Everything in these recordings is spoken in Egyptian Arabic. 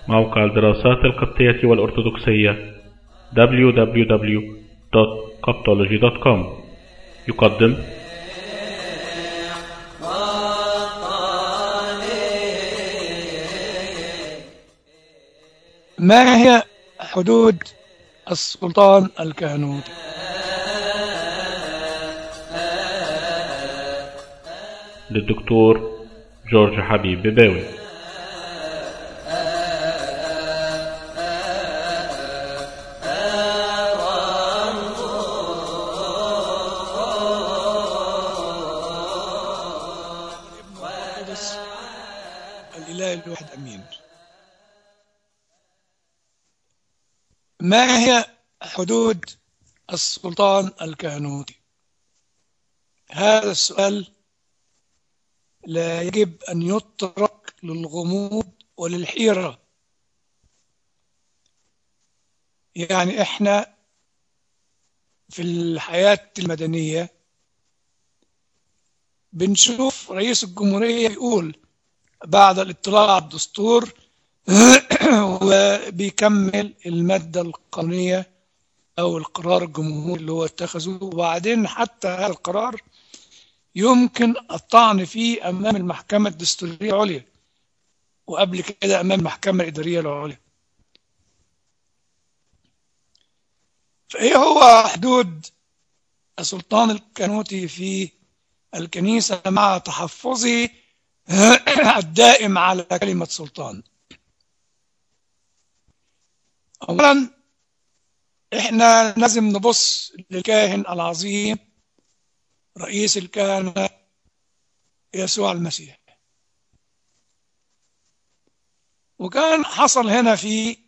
موقع الدراسات القبطية والأرثوذكسية www.coptology.com يقدم ما هي حدود السلطان الكهنوتي للدكتور جورج حبيب بباوي القدس الإله الواحد أمين ما هي حدود السلطان الكهنوتي هذا السؤال لا يجب أن يترك للغموض وللحيرة يعني إحنا في الحياة المدنية بنشوف رئيس الجمهورية يقول بعد الاطلاع على الدستور وبيكمل المادة القانونية أو القرار الجمهوري اللي هو اتخذه وبعدين حتى هذا القرار يمكن الطعن فيه أمام المحكمة الدستورية العليا وقبل كده أمام المحكمة الإدارية العليا فإيه هو حدود السلطان الكنوتي في الكنيسة مع تحفظه الدائم على كلمة سلطان أولا إحنا لازم نبص للكاهن العظيم رئيس الكهنة يسوع المسيح وكان حصل هنا في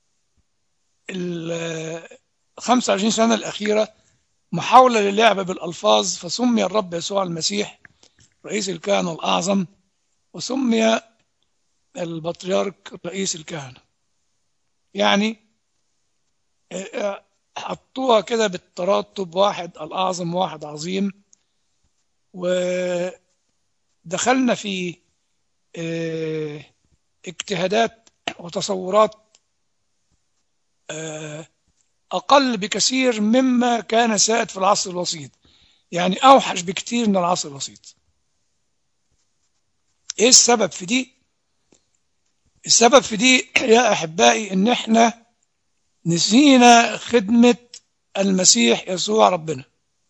ال 25 سنة الأخيرة محاولة للعب بالألفاظ فسمي الرب يسوع المسيح رئيس الكهنة الأعظم وسمي البطريرك رئيس الكهنة يعني حطوها كده بالتراتب واحد الأعظم واحد عظيم ودخلنا في اجتهادات وتصورات أقل بكثير مما كان سائد في العصر الوسيط يعني أوحش بكثير من العصر الوسيط إيه السبب في دي؟ السبب في دي يا أحبائي إن إحنا نسينا خدمة المسيح يسوع ربنا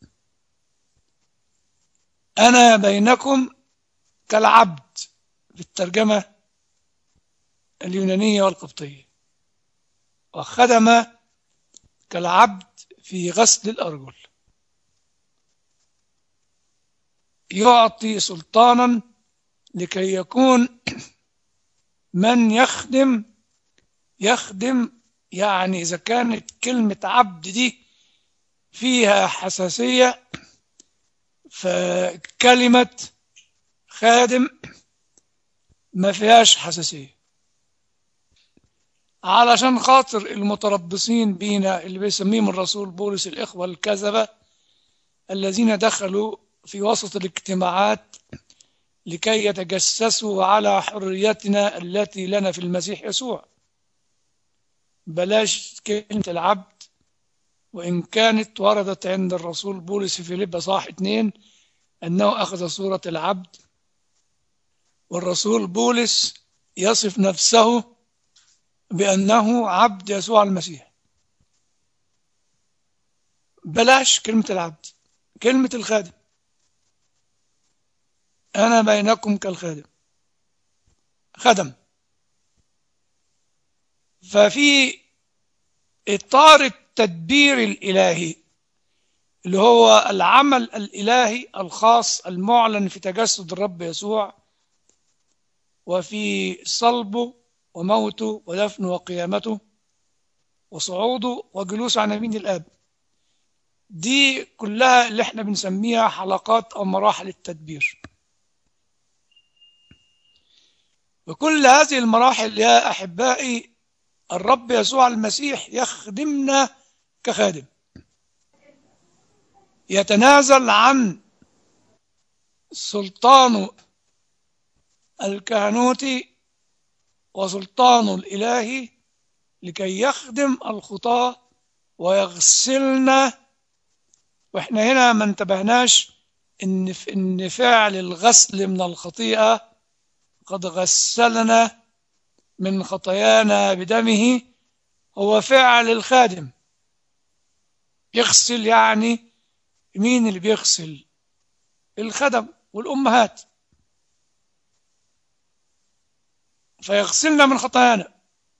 أنا بينكم كالعبد في الترجمة اليونانية والقبطية وخدم كالعبد في غسل الأرجل يعطي سلطانا لكي يكون من يخدم يخدم يعني إذا كانت كلمة عبد دي فيها حساسية فكلمة خادم ما فيهاش حساسية علشان خاطر المتربصين بينا اللي بيسميهم الرسول بولس الإخوة الكذبة الذين دخلوا في وسط الاجتماعات لكي يتجسسوا على حريتنا التي لنا في المسيح يسوع بلاش كلمة العبد وإن كانت وردت عند الرسول بولس في فيليب صاح اتنين أنه أخذ صورة العبد والرسول بولس يصف نفسه بأنه عبد يسوع المسيح بلاش كلمة العبد كلمة الخادم أنا بينكم كالخادم خدم ففي إطار التدبير الإلهي اللي هو العمل الإلهي الخاص المعلن في تجسد الرب يسوع وفي صلبه وموته ودفنه وقيامته وصعوده وجلوسه عن يمين الآب دي كلها اللي احنا بنسميها حلقات أو مراحل التدبير وكل هذه المراحل يا أحبائي الرب يسوع المسيح يخدمنا كخادم يتنازل عن سلطانه الكهنوتي وسلطانه الإلهي لكي يخدم الخطاة ويغسلنا واحنا هنا ما انتبهناش ان ان فعل الغسل من الخطيئة قد غسلنا من خطايانا بدمه هو فعل الخادم يغسل يعني مين اللي بيغسل الخدم والأمهات فيغسلنا من خطايانا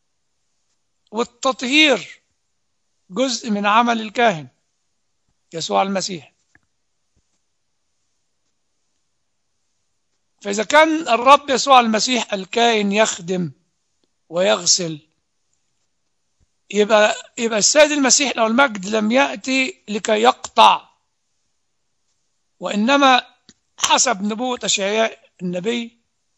والتطهير جزء من عمل الكاهن يسوع المسيح فإذا كان الرب يسوع المسيح الكائن يخدم ويغسل يبقى يبقى السيد المسيح لو المجد لم يأتي لكي يقطع وإنما حسب نبوة أشعياء النبي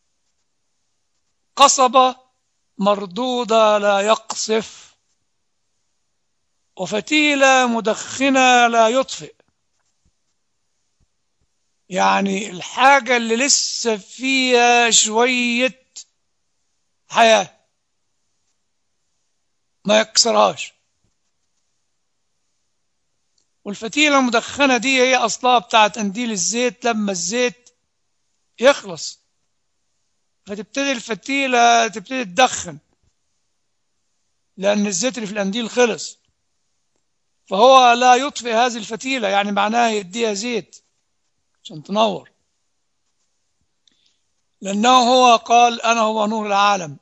قصبة مردودة لا يقصف وفتيلة مدخنة لا يطفئ يعني الحاجة اللي لسه فيها شوية حياة ما يكسرهاش والفتيلة المدخنة دي هي أصلها بتاعت قنديل الزيت لما الزيت يخلص فتبتدي الفتيلة تبتدي تدخن لأن الزيت اللي في القنديل خلص فهو لا يطفئ هذه الفتيلة يعني معناها يديها زيت عشان تنور لأنه هو قال أنا هو نور العالم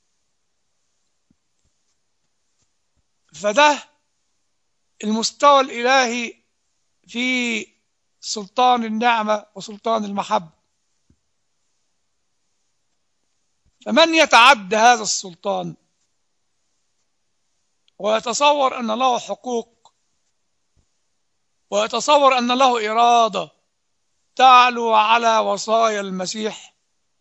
فده المستوى الإلهي في سلطان النعمة وسلطان المحبة فمن يتعدى هذا السلطان ويتصور أن له حقوق ويتصور أن له إرادة تعلو على وصايا المسيح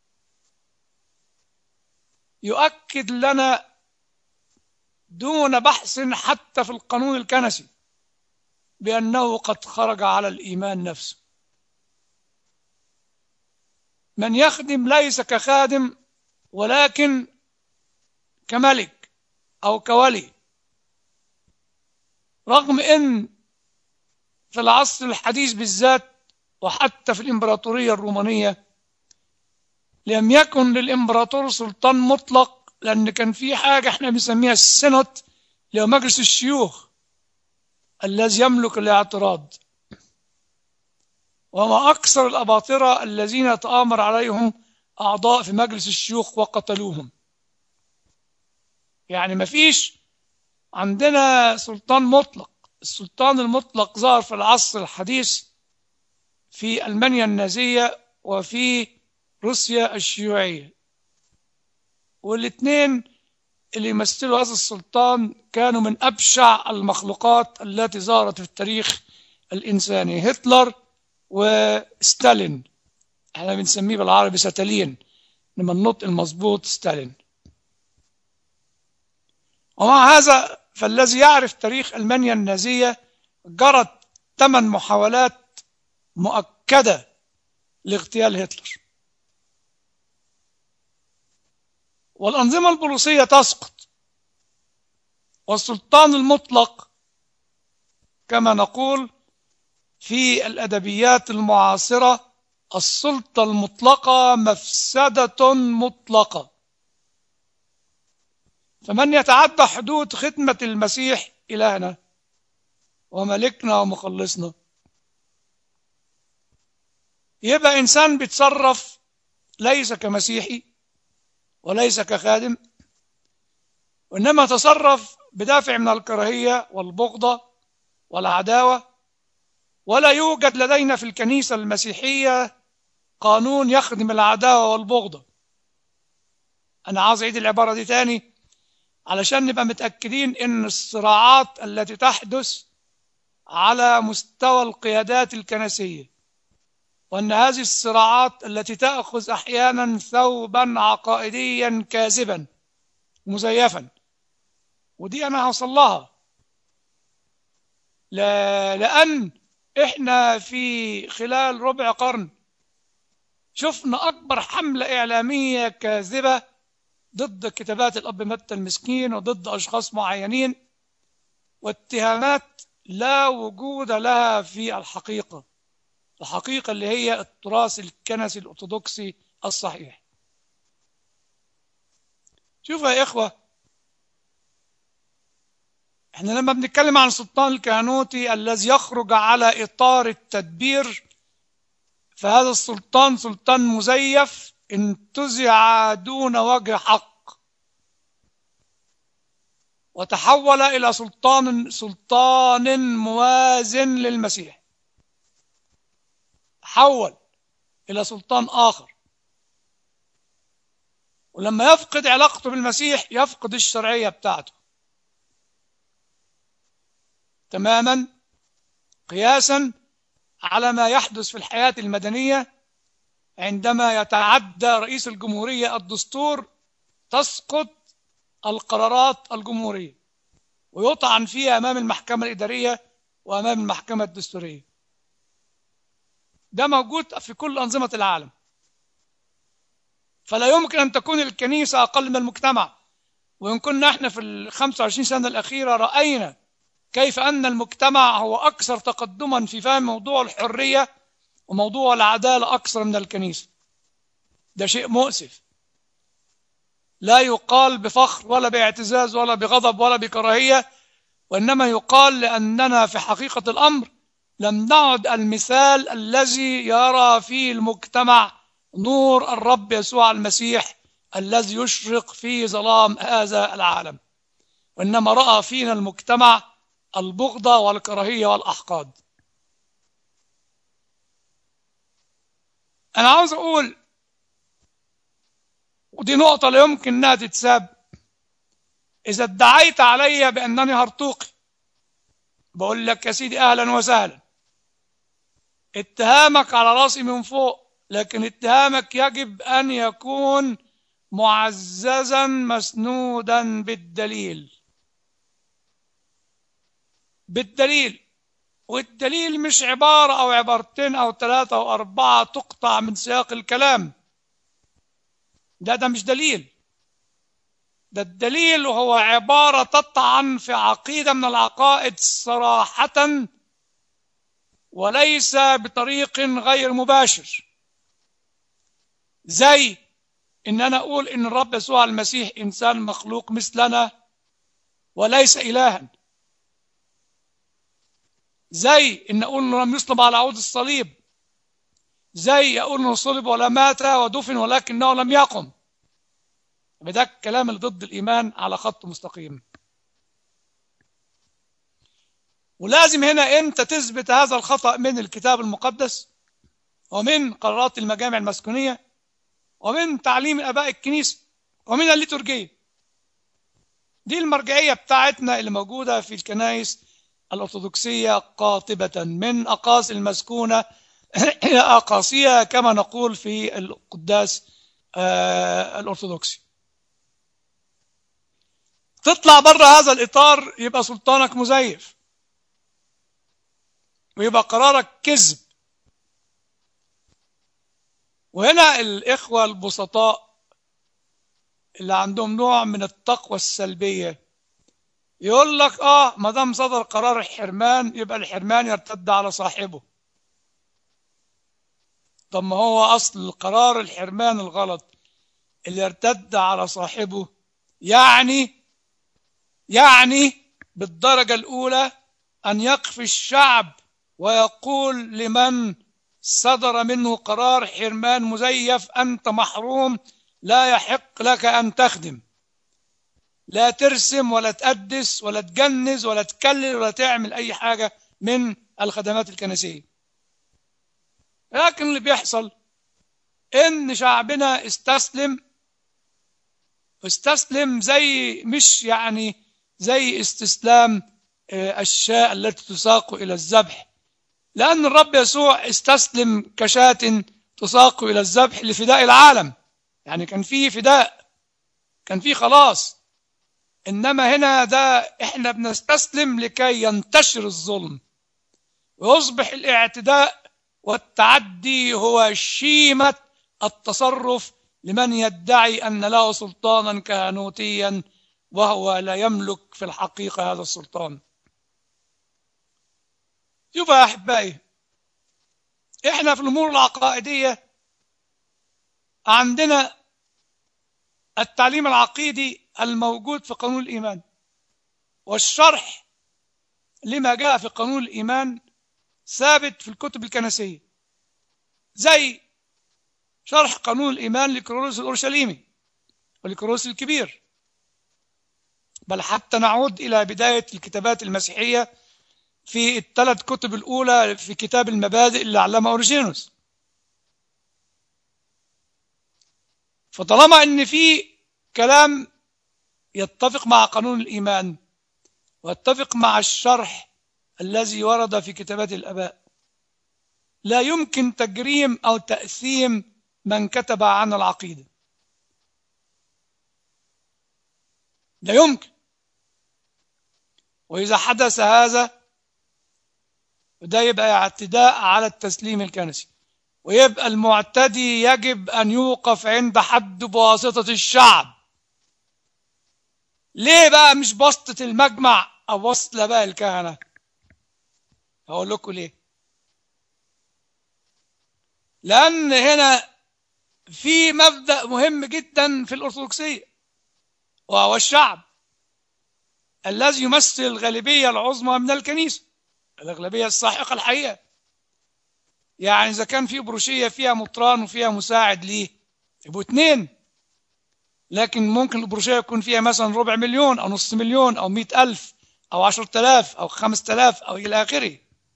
يؤكد لنا دون بحث حتى في القانون الكنسي بأنه قد خرج على الإيمان نفسه من يخدم ليس كخادم ولكن كملك أو كولي رغم أن في العصر الحديث بالذات وحتى في الإمبراطورية الرومانية لم يكن للإمبراطور سلطان مطلق لأن كان في حاجة احنا بنسميها السنت اللي هو مجلس الشيوخ الذي يملك الاعتراض وما أكثر الأباطرة الذين تآمر عليهم أعضاء في مجلس الشيوخ وقتلوهم يعني ما فيش عندنا سلطان مطلق السلطان المطلق ظهر في العصر الحديث في ألمانيا النازية وفي روسيا الشيوعية والاثنين اللي يمثلوا هذا السلطان كانوا من أبشع المخلوقات التي ظهرت في التاريخ الإنساني هتلر وستالين احنا بنسميه بالعربي ستالين لما النطق المظبوط ستالين ومع هذا فالذي يعرف تاريخ ألمانيا النازية جرت ثمان محاولات مؤكدة لاغتيال هتلر والأنظمة البوليسية تسقط والسلطان المطلق كما نقول في الأدبيات المعاصرة السلطة المطلقة مفسدة مطلقة فمن يتعدى حدود خدمة المسيح إلهنا وملكنا ومخلصنا يبقى إنسان بيتصرف ليس كمسيحي وليس كخادم وإنما تصرف بدافع من الكراهية والبغضة والعداوة ولا يوجد لدينا في الكنيسة المسيحية قانون يخدم العداوة والبغضة أنا عاوز أعيد العبارة دي تاني علشان نبقى متأكدين إن الصراعات التي تحدث على مستوى القيادات الكنسية وأن هذه الصراعات التي تأخذ أحيانا ثوبا عقائديا كاذبا مزيفا ودي أنا هوصل لها لأن إحنا في خلال ربع قرن شفنا أكبر حملة إعلامية كاذبة ضد كتابات الأب متى المسكين وضد أشخاص معينين واتهامات لا وجود لها في الحقيقة الحقيقة اللي هي التراث الكنسي الأرثوذكسي الصحيح شوفوا يا إخوة احنا لما بنتكلم عن السلطان الكهنوتي الذي يخرج على إطار التدبير فهذا السلطان سلطان مزيف انتزع دون وجه حق وتحول إلى سلطان سلطان موازن للمسيح تحول إلى سلطان آخر ولما يفقد علاقته بالمسيح يفقد الشرعية بتاعته تماما قياسا على ما يحدث في الحياة المدنية عندما يتعدى رئيس الجمهورية الدستور تسقط القرارات الجمهورية ويطعن فيها أمام المحكمة الإدارية وأمام المحكمة الدستورية ده موجود في كل أنظمة العالم فلا يمكن أن تكون الكنيسة أقل من المجتمع وإن كنا احنا في ال 25 سنة الأخيرة رأينا كيف أن المجتمع هو أكثر تقدما في فهم موضوع الحرية وموضوع العدالة أكثر من الكنيسة ده شيء مؤسف لا يقال بفخر ولا باعتزاز ولا بغضب ولا بكراهية وإنما يقال لأننا في حقيقة الأمر لم نعد المثال الذي يرى فيه المجتمع نور الرب يسوع المسيح الذي يشرق في ظلام هذا العالم وإنما رأى فينا المجتمع البغضة والكراهية والأحقاد أنا عاوز أقول ودي نقطة لا يمكن أنها تتساب إذا ادعيت علي بأنني هرطوقي بقول لك يا سيدي أهلا وسهلا اتهامك على راسي من فوق لكن اتهامك يجب أن يكون معززا مسنودا بالدليل بالدليل والدليل مش عبارة أو عبارتين أو ثلاثة أو أربعة تقطع من سياق الكلام ده ده مش دليل ده الدليل هو عبارة تطعن في عقيدة من العقائد صراحة وليس بطريق غير مباشر زي ان انا اقول ان الرب يسوع المسيح انسان مخلوق مثلنا وليس الها زي ان اقول انه لم يصلب على عود الصليب زي اقول انه صلب ولا مات ودفن ولكنه لم يقم ده الكلام اللي ضد الايمان على خط مستقيم ولازم هنا انت تثبت هذا الخطا من الكتاب المقدس ومن قرارات المجامع المسكونيه ومن تعليم اباء الكنيسه ومن الليتورجيه دي المرجعيه بتاعتنا اللي موجوده في الكنائس الأرثوذكسية قاطبة من أقاصي المسكونة إلى أقاصيها كما نقول في القداس الأرثوذكسي تطلع بره هذا الإطار يبقى سلطانك مزيف ويبقى قرارك كذب وهنا الإخوة البسطاء اللي عندهم نوع من التقوى السلبيه يقول لك اه ما دام صدر قرار الحرمان يبقى الحرمان يرتد على صاحبه طب ما هو اصل القرار الحرمان الغلط اللي ارتد على صاحبه يعني يعني بالدرجة الأولى أن يقف الشعب ويقول لمن صدر منه قرار حرمان مزيف أنت محروم لا يحق لك أن تخدم لا ترسم ولا تقدس ولا تجنز ولا تكلل ولا تعمل أي حاجة من الخدمات الكنسية لكن اللي بيحصل إن شعبنا استسلم استسلم زي مش يعني زي استسلام الشاء التي تساق إلى الذبح لأن الرب يسوع استسلم كشاة تساق إلى الذبح لفداء العالم يعني كان فيه فداء كان فيه خلاص إنما هنا ده إحنا بنستسلم لكي ينتشر الظلم ويصبح الاعتداء والتعدي هو شيمة التصرف لمن يدعي أن له سلطانا كهنوتيا وهو لا يملك في الحقيقة هذا السلطان شوف يا أحبائي إحنا في الأمور العقائدية عندنا التعليم العقيدي الموجود في قانون الإيمان والشرح لما جاء في قانون الإيمان ثابت في الكتب الكنسية زي شرح قانون الإيمان لكرولوس الأورشليمي ولكرولوس الكبير بل حتى نعود إلى بداية الكتابات المسيحية في الثلاث كتب الأولى في كتاب المبادئ اللي علمها أوريجينوس فطالما أن في كلام يتفق مع قانون الإيمان ويتفق مع الشرح الذي ورد في كتابات الآباء لا يمكن تجريم أو تأثيم من كتب عن العقيدة لا يمكن وإذا حدث هذا وده يبقى اعتداء على التسليم الكنسي ويبقى المعتدي يجب أن يوقف عند حد بواسطة الشعب ليه بقى مش بسطة المجمع أو وسط بقى الكهنة هقول لكم ليه لأن هنا في مبدأ مهم جدا في الأرثوذكسية وهو الشعب الذي يمثل الغالبية العظمى من الكنيسة الأغلبية الساحقة الحقيقة يعني إذا كان في بروشية فيها مطران وفيها مساعد ليه يبقوا اتنين لكن ممكن البروشية يكون فيها مثلا ربع مليون أو نص مليون أو مئة ألف أو عشرة آلاف أو خمسة آلاف أو إلى آخره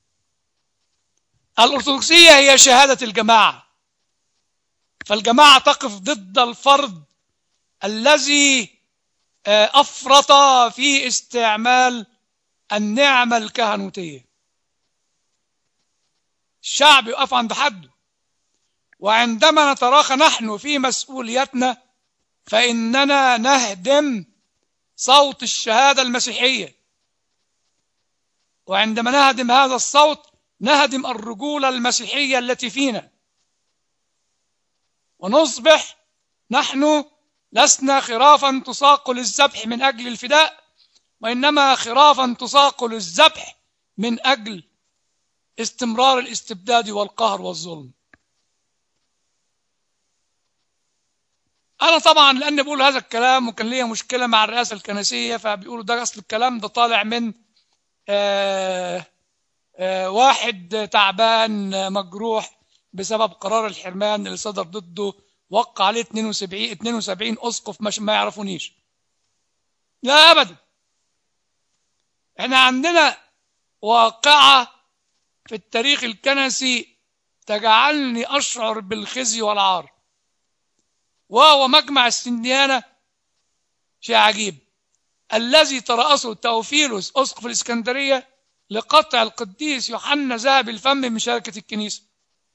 الأرثوذكسية هي شهادة الجماعة فالجماعة تقف ضد الفرد الذي أفرط في استعمال النعمة الكهنوتية الشعب يقف عند حده وعندما نتراخى نحن في مسؤوليتنا فإننا نهدم صوت الشهادة المسيحية وعندما نهدم هذا الصوت نهدم الرجولة المسيحية التي فينا ونصبح نحن لسنا خرافا تساق للذبح من أجل الفداء وإنما خرافا تساق للذبح من أجل استمرار الاستبداد والقهر والظلم أنا طبعا لأني بقول هذا الكلام وكان ليا مشكلة مع الرئاسة الكنسية فبيقولوا ده أصل الكلام ده طالع من آآ آآ واحد تعبان مجروح بسبب قرار الحرمان اللي صدر ضده وقع عليه 72 72 اسقف مش ما يعرفونيش لا ابدا احنا عندنا واقعه في التاريخ الكنسي تجعلني اشعر بالخزي والعار وهو مجمع السنديانه شيء عجيب الذي ترأسه توفيلوس اسقف الاسكندريه لقطع القديس يوحنا ذهب الفم من شركه الكنيسه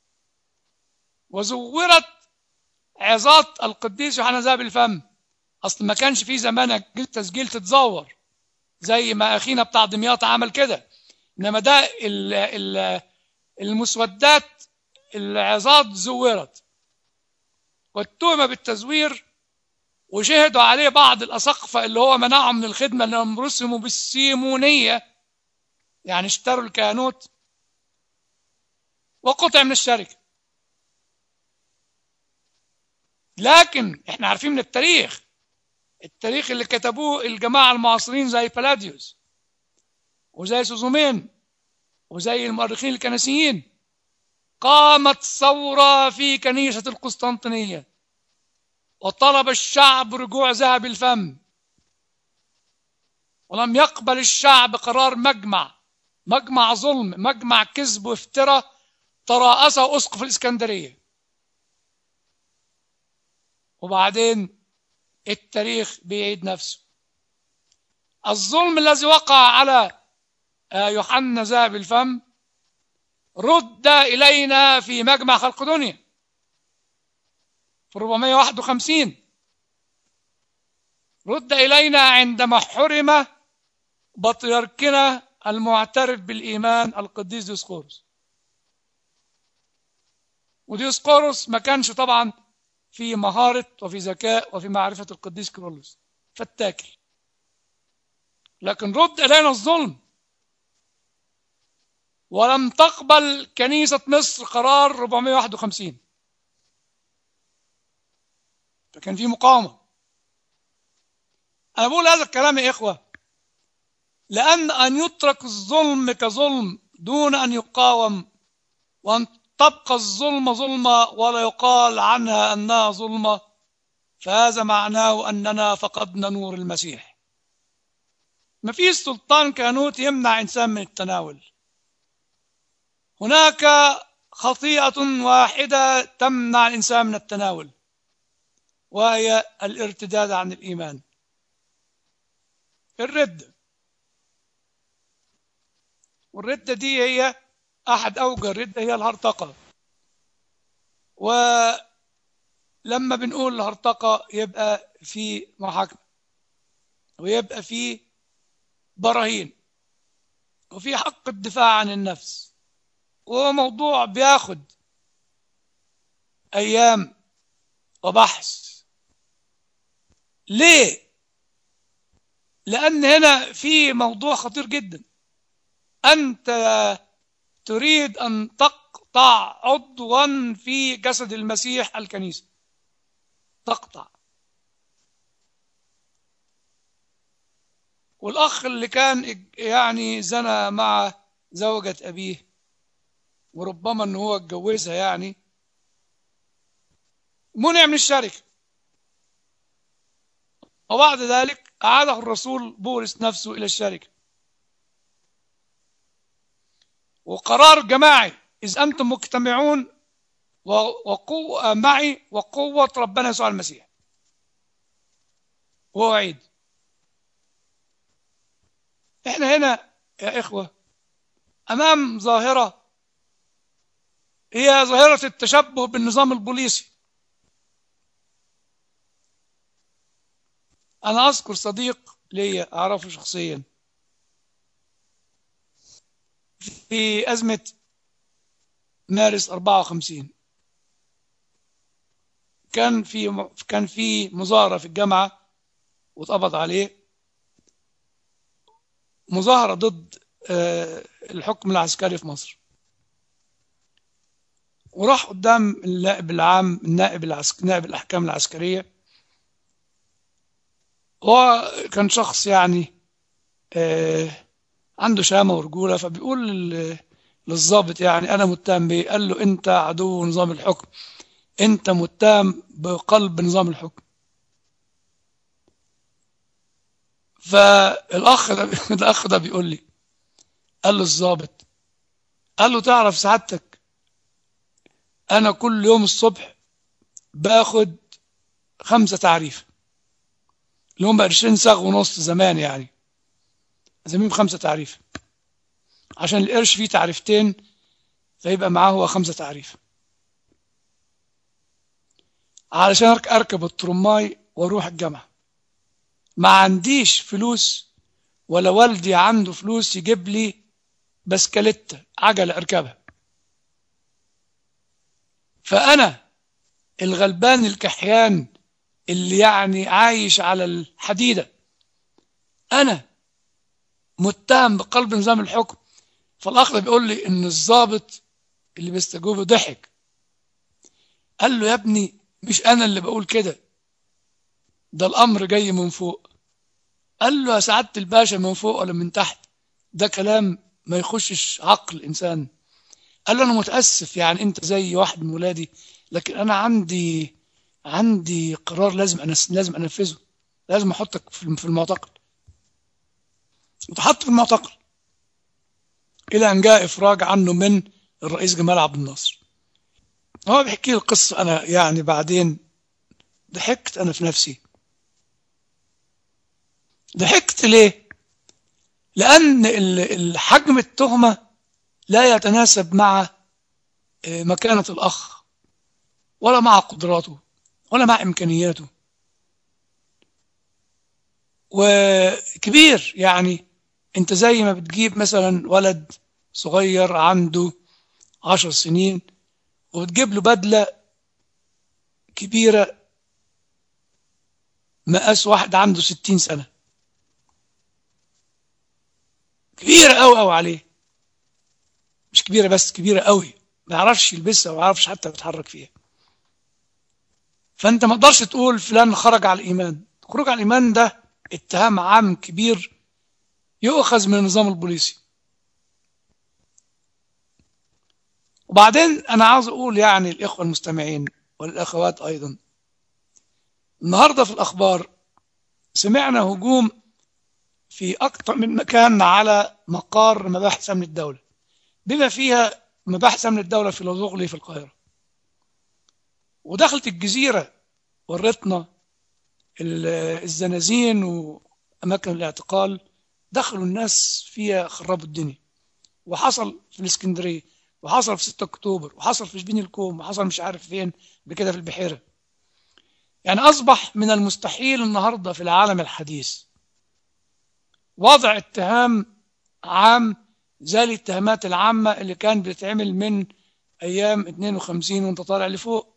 وزورت عظات القديس يوحنا ذهب الفم اصل ما كانش في زمان تسجيل تتزور زي ما اخينا بتاع دمياط عمل كده انما ده ال ال المسودات العظات زورت واتهم بالتزوير وشهدوا عليه بعض الاساقفه اللي هو منعهم من الخدمه لانهم رسموا بالسيمونيه يعني اشتروا الكهنوت وقطع من الشركه لكن احنا عارفين من التاريخ التاريخ اللي كتبوه الجماعة المعاصرين زي بلاديوس وزي سوزومين وزي المؤرخين الكنسيين قامت ثورة في كنيسة القسطنطينية وطلب الشعب رجوع ذهب الفم ولم يقبل الشعب قرار مجمع مجمع ظلم مجمع كذب وافتراء تراءسه أسقف الإسكندرية وبعدين التاريخ بيعيد نفسه الظلم الذي وقع على يوحنا ذهب الفم رد إلينا في مجمع خلق دنيا في 451 رد إلينا عندما حرم بطريركنا المعترف بالإيمان القديس ديسقورس وديسقورس ما كانش طبعا في مهارة وفي ذكاء وفي معرفة القديس كيرلس فاتاكل لكن رد إلينا الظلم ولم تقبل كنيسة مصر قرار 451 فكان في مقاومة أنا بقول هذا الكلام يا إخوة لأن أن يترك الظلم كظلم دون أن يقاوم وأن تبقى الظلمة ظلمة ولا يقال عنها أنها ظلمة فهذا معناه أننا فقدنا نور المسيح ما فيش سلطان كانوت يمنع إنسان من التناول هناك خطيئة واحدة تمنع الإنسان من التناول وهي الارتداد عن الإيمان الردة والردة دي هي أحد أوجه الردة هي الهرطقة ولما بنقول الهرطقة يبقى في محاكمة ويبقى في براهين وفي حق الدفاع عن النفس وهو موضوع بياخد أيام وبحث ليه؟ لأن هنا في موضوع خطير جدا أنت تريد أن تقطع عضوا في جسد المسيح الكنيسة تقطع والأخ اللي كان يعني زنى مع زوجة أبيه وربما أنه هو اتجوزها يعني منع من الشركة وبعد ذلك أعاده الرسول بولس نفسه إلى الشركة وقرار جماعي إذ أنتم مجتمعون وقوة معي وقوة ربنا يسوع المسيح وهو عيد احنا هنا يا إخوة أمام ظاهرة هي ظاهرة التشبه بالنظام البوليسي أنا أذكر صديق لي أعرفه شخصيا في أزمة مارس 54 كان في كان في مظاهرة في الجامعة واتقبض عليه مظاهرة ضد الحكم العسكري في مصر وراح قدام النائب العام النائب العسك... نائب الأحكام العسكرية هو كان شخص يعني آه عنده شامة ورجولة فبيقول للضابط يعني أنا متهم بيه قال له أنت عدو نظام الحكم أنت متهم بقلب نظام الحكم فالأخ ده الأخ ده بيقول لي قال له الضابط قال له تعرف سعادتك أنا كل يوم الصبح باخد خمسة تعريف اللي هم 20 صاغ ونص زمان يعني زمين خمسة تعريف عشان القرش فيه تعريفتين فيبقى معاه هو خمسة تعريف علشان أركب الترماي وأروح الجامعة ما عنديش فلوس ولا والدي عنده فلوس يجيب لي بسكليتة عجلة أركبها فأنا الغلبان الكحيان اللي يعني عايش على الحديدة أنا متهم بقلب نظام الحكم فالأخ ده بيقول لي إن الضابط اللي بيستجوبه ضحك قال له يا ابني مش أنا اللي بقول كده ده الأمر جاي من فوق قال له يا سعادة الباشا من فوق ولا من تحت ده كلام ما يخشش عقل إنسان قال له أنا متأسف يعني أنت زي واحد من ولادي لكن أنا عندي عندي قرار لازم أنا لازم أنفذه لازم أحطك في المعتقل وتحط في المعتقل إلى أن جاء إفراج عنه من الرئيس جمال عبد الناصر هو بيحكي لي القصة أنا يعني بعدين ضحكت أنا في نفسي ضحكت ليه؟ لأن الحجم التهمة لا يتناسب مع مكانة الأخ ولا مع قدراته ولا مع إمكانياته وكبير يعني انت زي ما بتجيب مثلا ولد صغير عنده عشر سنين وبتجيب له بدلة كبيرة مقاس واحد عنده ستين سنة كبيرة أوي أوي عليه مش كبيرة بس كبيرة أوي ما يعرفش يلبسها وما يعرفش حتى يتحرك فيها فأنت ما تقدرش تقول فلان خرج على الإيمان خروج على الإيمان ده اتهام عام كبير يؤخذ من النظام البوليسي وبعدين أنا عاوز أقول يعني الإخوة المستمعين والأخوات أيضا النهاردة في الأخبار سمعنا هجوم في أكثر من مكان على مقار مباحث أمن الدولة بما فيها مباحث أمن الدولة في لوزغلي في القاهرة ودخلت الجزيرة ورتنا الزنازين وأماكن الاعتقال دخلوا الناس فيها خربوا الدنيا وحصل في الإسكندرية وحصل في 6 أكتوبر وحصل في شبين الكوم وحصل مش عارف فين بكده في البحيرة يعني أصبح من المستحيل النهاردة في العالم الحديث وضع اتهام عام زي الاتهامات العامة اللي كان بتتعمل من أيام 52 وانت طالع لفوق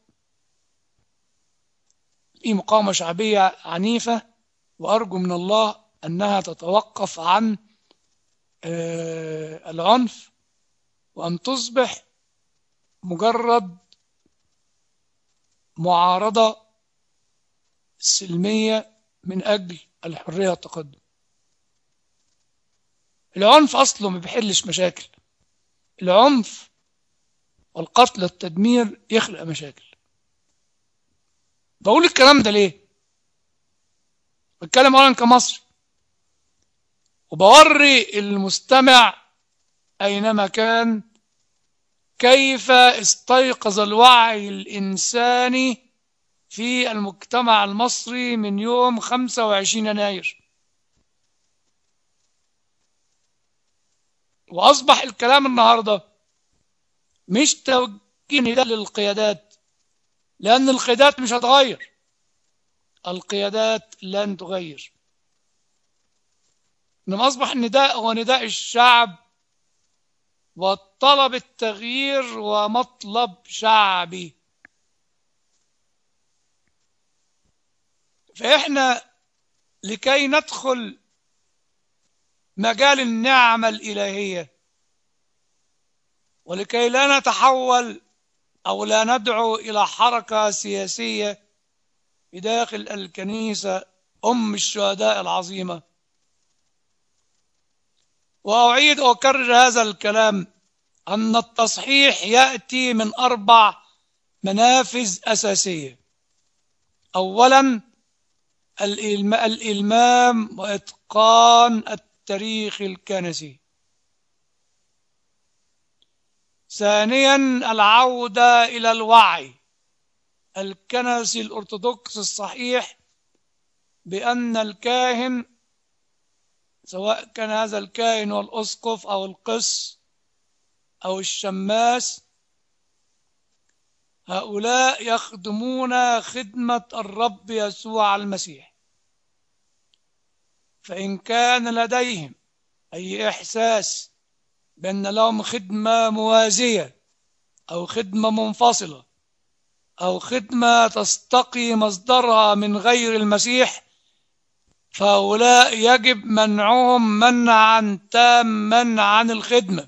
في مقاومة شعبية عنيفة وأرجو من الله أنها تتوقف عن العنف وأن تصبح مجرد معارضة سلمية من أجل الحرية والتقدم العنف أصله ما بيحلش مشاكل العنف والقتل والتدمير يخلق مشاكل بقول الكلام ده ليه بتكلم اولا كمصري وبوري المستمع اينما كان كيف استيقظ الوعي الانساني في المجتمع المصري من يوم 25 يناير واصبح الكلام النهارده مش توجيه نداء للقيادات لأن القيادات مش هتغير القيادات لن تغير إنما أصبح النداء هو نداء الشعب وطلب التغيير ومطلب شعبي فإحنا لكي ندخل مجال النعمة الإلهية ولكي لا نتحول أو لا ندعو إلى حركة سياسية بداخل الكنيسة أم الشهداء العظيمة وأعيد أكرر هذا الكلام أن التصحيح يأتي من أربع منافذ أساسية أولا الإلمام وإتقان التاريخ الكنسي ثانيا العودة إلى الوعي الكنسي الأرثوذكس الصحيح بأن الكاهن سواء كان هذا الكاهن والأسقف أو القس أو الشماس هؤلاء يخدمون خدمة الرب يسوع المسيح فإن كان لديهم أي إحساس بأن لهم خدمة موازية أو خدمة منفصلة أو خدمة تستقي مصدرها من غير المسيح فهؤلاء يجب منعهم منعا تاما عن الخدمة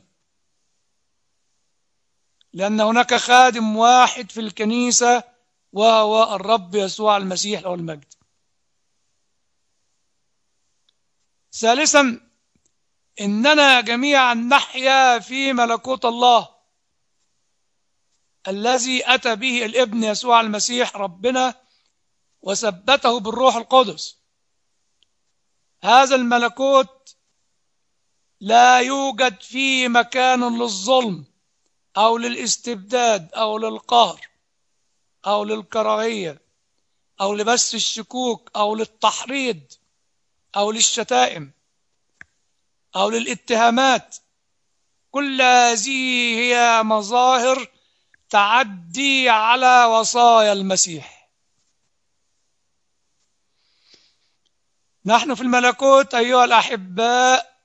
لأن هناك خادم واحد في الكنيسة وهو الرب يسوع المسيح له المجد ثالثا إننا جميعا نحيا في ملكوت الله الذي أتى به الابن يسوع المسيح ربنا وثبته بالروح القدس هذا الملكوت لا يوجد فيه مكان للظلم أو للاستبداد أو للقهر أو للكراهية أو لبث الشكوك أو للتحريض أو للشتائم أو للاتهامات كل هذه هي مظاهر تعدي على وصايا المسيح نحن في الملكوت أيها الأحباء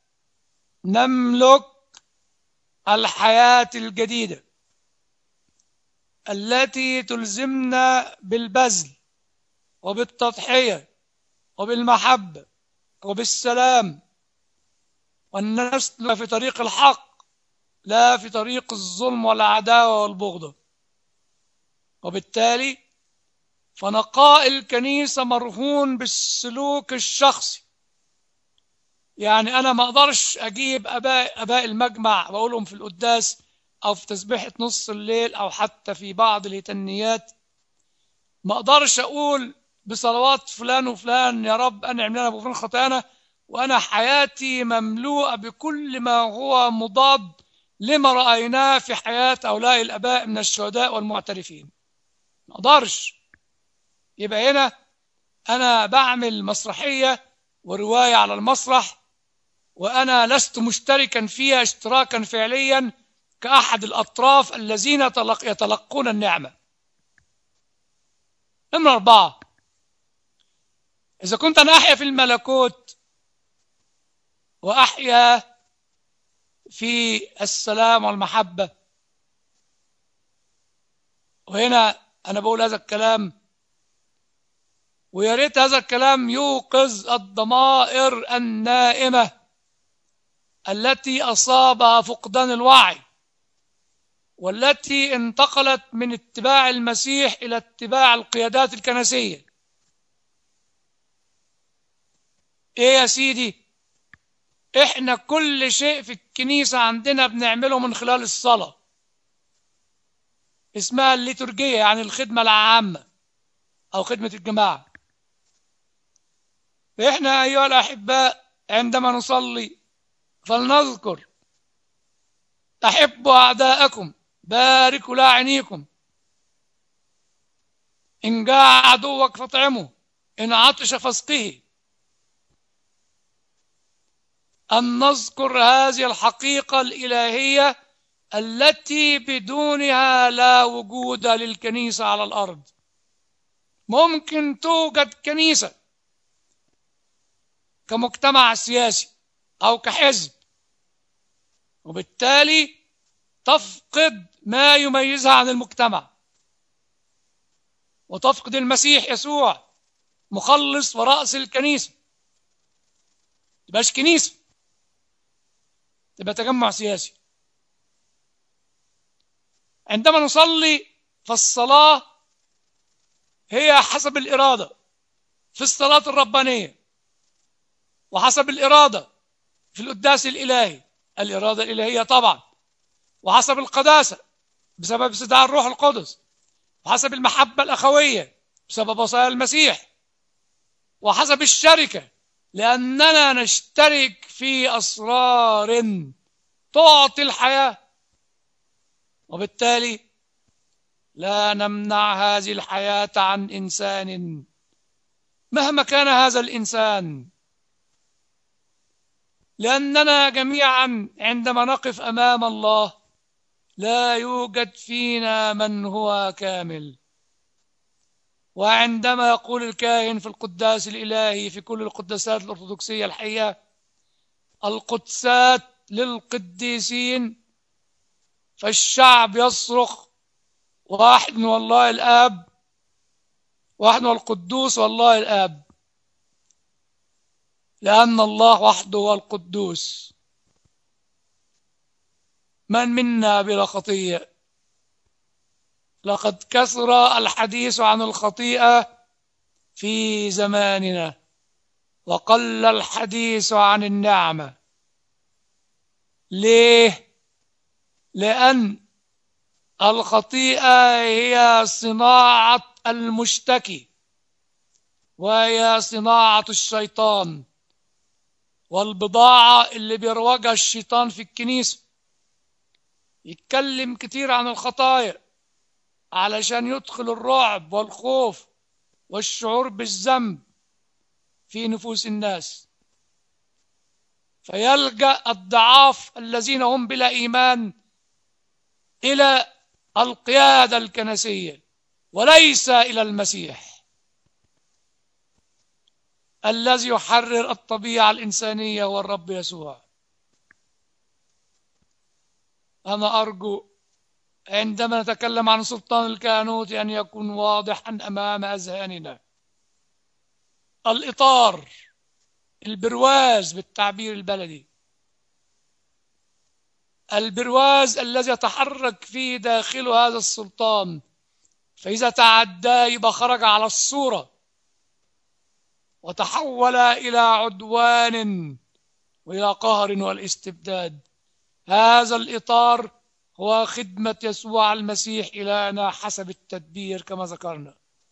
نملك الحياة الجديدة التي تلزمنا بالبذل وبالتضحية وبالمحبة وبالسلام والنسل في طريق الحق لا في طريق الظلم والعداوة والبغضة وبالتالي فنقاء الكنيسة مرهون بالسلوك الشخصي يعني أنا ما أقدرش أجيب أباء, أباء المجمع وأقولهم في القداس أو في تسبيحة نص الليل أو حتى في بعض الهتنيات ما أقدرش أقول بصلوات فلان وفلان يا رب أنعم لنا بغفران خطايانا وأنا حياتي مملوءة بكل ما هو مضاد لما رأيناه في حياة أولاء الأباء من الشهداء والمعترفين ما أقدرش يبقى هنا أنا بعمل مسرحية ورواية على المسرح وأنا لست مشتركا فيها اشتراكا فعليا كأحد الأطراف الذين يتلقون النعمة نمرة أربعة إذا كنت أنا أحيا في الملكوت وأحيا في السلام والمحبة وهنا أنا بقول هذا الكلام ويا ريت هذا الكلام يوقظ الضمائر النائمة التي أصابها فقدان الوعي والتي انتقلت من اتباع المسيح إلى اتباع القيادات الكنسية إيه يا سيدي إحنا كل شيء في الكنيسة عندنا بنعمله من خلال الصلاة اسمها الليتورجية يعني الخدمة العامة أو خدمة الجماعة فإحنا أيها الأحباء عندما نصلي فلنذكر أحبوا أعداءكم باركوا لاعنيكم إن جاع عدوك فاطعمه إن عطش فاسقه أن نذكر هذه الحقيقة الإلهية التي بدونها لا وجود للكنيسة على الأرض ممكن توجد كنيسة كمجتمع سياسي أو كحزب وبالتالي تفقد ما يميزها عن المجتمع وتفقد المسيح يسوع مخلص ورأس الكنيسة تبقاش كنيسة تبقى تجمع سياسي عندما نصلي فالصلاة هي حسب الإرادة في الصلاة الربانية وحسب الإرادة في القداس الإلهي الإرادة الإلهية طبعا وحسب القداسة بسبب استدعاء الروح القدس وحسب المحبة الأخوية بسبب وصايا المسيح وحسب الشركة لأننا نشترك في أسرار تعطي الحياة وبالتالي لا نمنع هذه الحياة عن إنسان مهما كان هذا الإنسان لأننا جميعا عندما نقف أمام الله لا يوجد فينا من هو كامل وعندما يقول الكاهن في القداس الإلهي في كل القداسات الأرثوذكسية الحية القدسات للقديسين فالشعب يصرخ واحد والله الآب واحد والقدوس والله الآب لأن الله وحده هو القدوس من منا بلا خطيئة لقد كثر الحديث عن الخطيئة في زماننا وقل الحديث عن النعمة ليه؟ لأن الخطيئة هي صناعة المشتكي وهي صناعة الشيطان والبضاعة اللي بيروجها الشيطان في الكنيسة يتكلم كتير عن الخطايا علشان يدخل الرعب والخوف والشعور بالذنب في نفوس الناس فيلجأ الضعاف الذين هم بلا إيمان إلى القيادة الكنسية وليس إلى المسيح الذي يحرر الطبيعة الإنسانية هو الرب يسوع أنا أرجو عندما نتكلم عن سلطان الكهنوت أن يكون واضحا أمام أذهاننا الإطار البرواز بالتعبير البلدي البرواز الذي يتحرك فيه داخل هذا السلطان فإذا تعدى يبقى خرج على الصورة وتحول إلى عدوان وإلى قهر والاستبداد هذا الإطار هو خدمة يسوع المسيح إلهنا حسب التدبير كما ذكرنا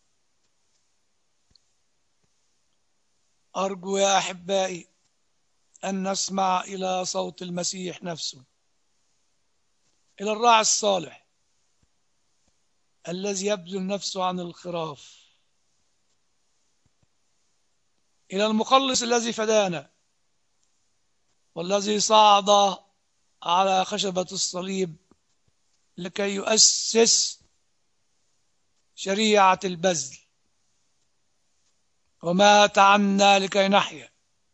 أرجو يا أحبائي أن نسمع إلى صوت المسيح نفسه إلى الراعي الصالح الذي يبذل نفسه عن الخراف إلى المخلص الذي فدانا والذي صعد على خشبة الصليب لكي يؤسس شريعة البذل ومات عنا لكي نحيا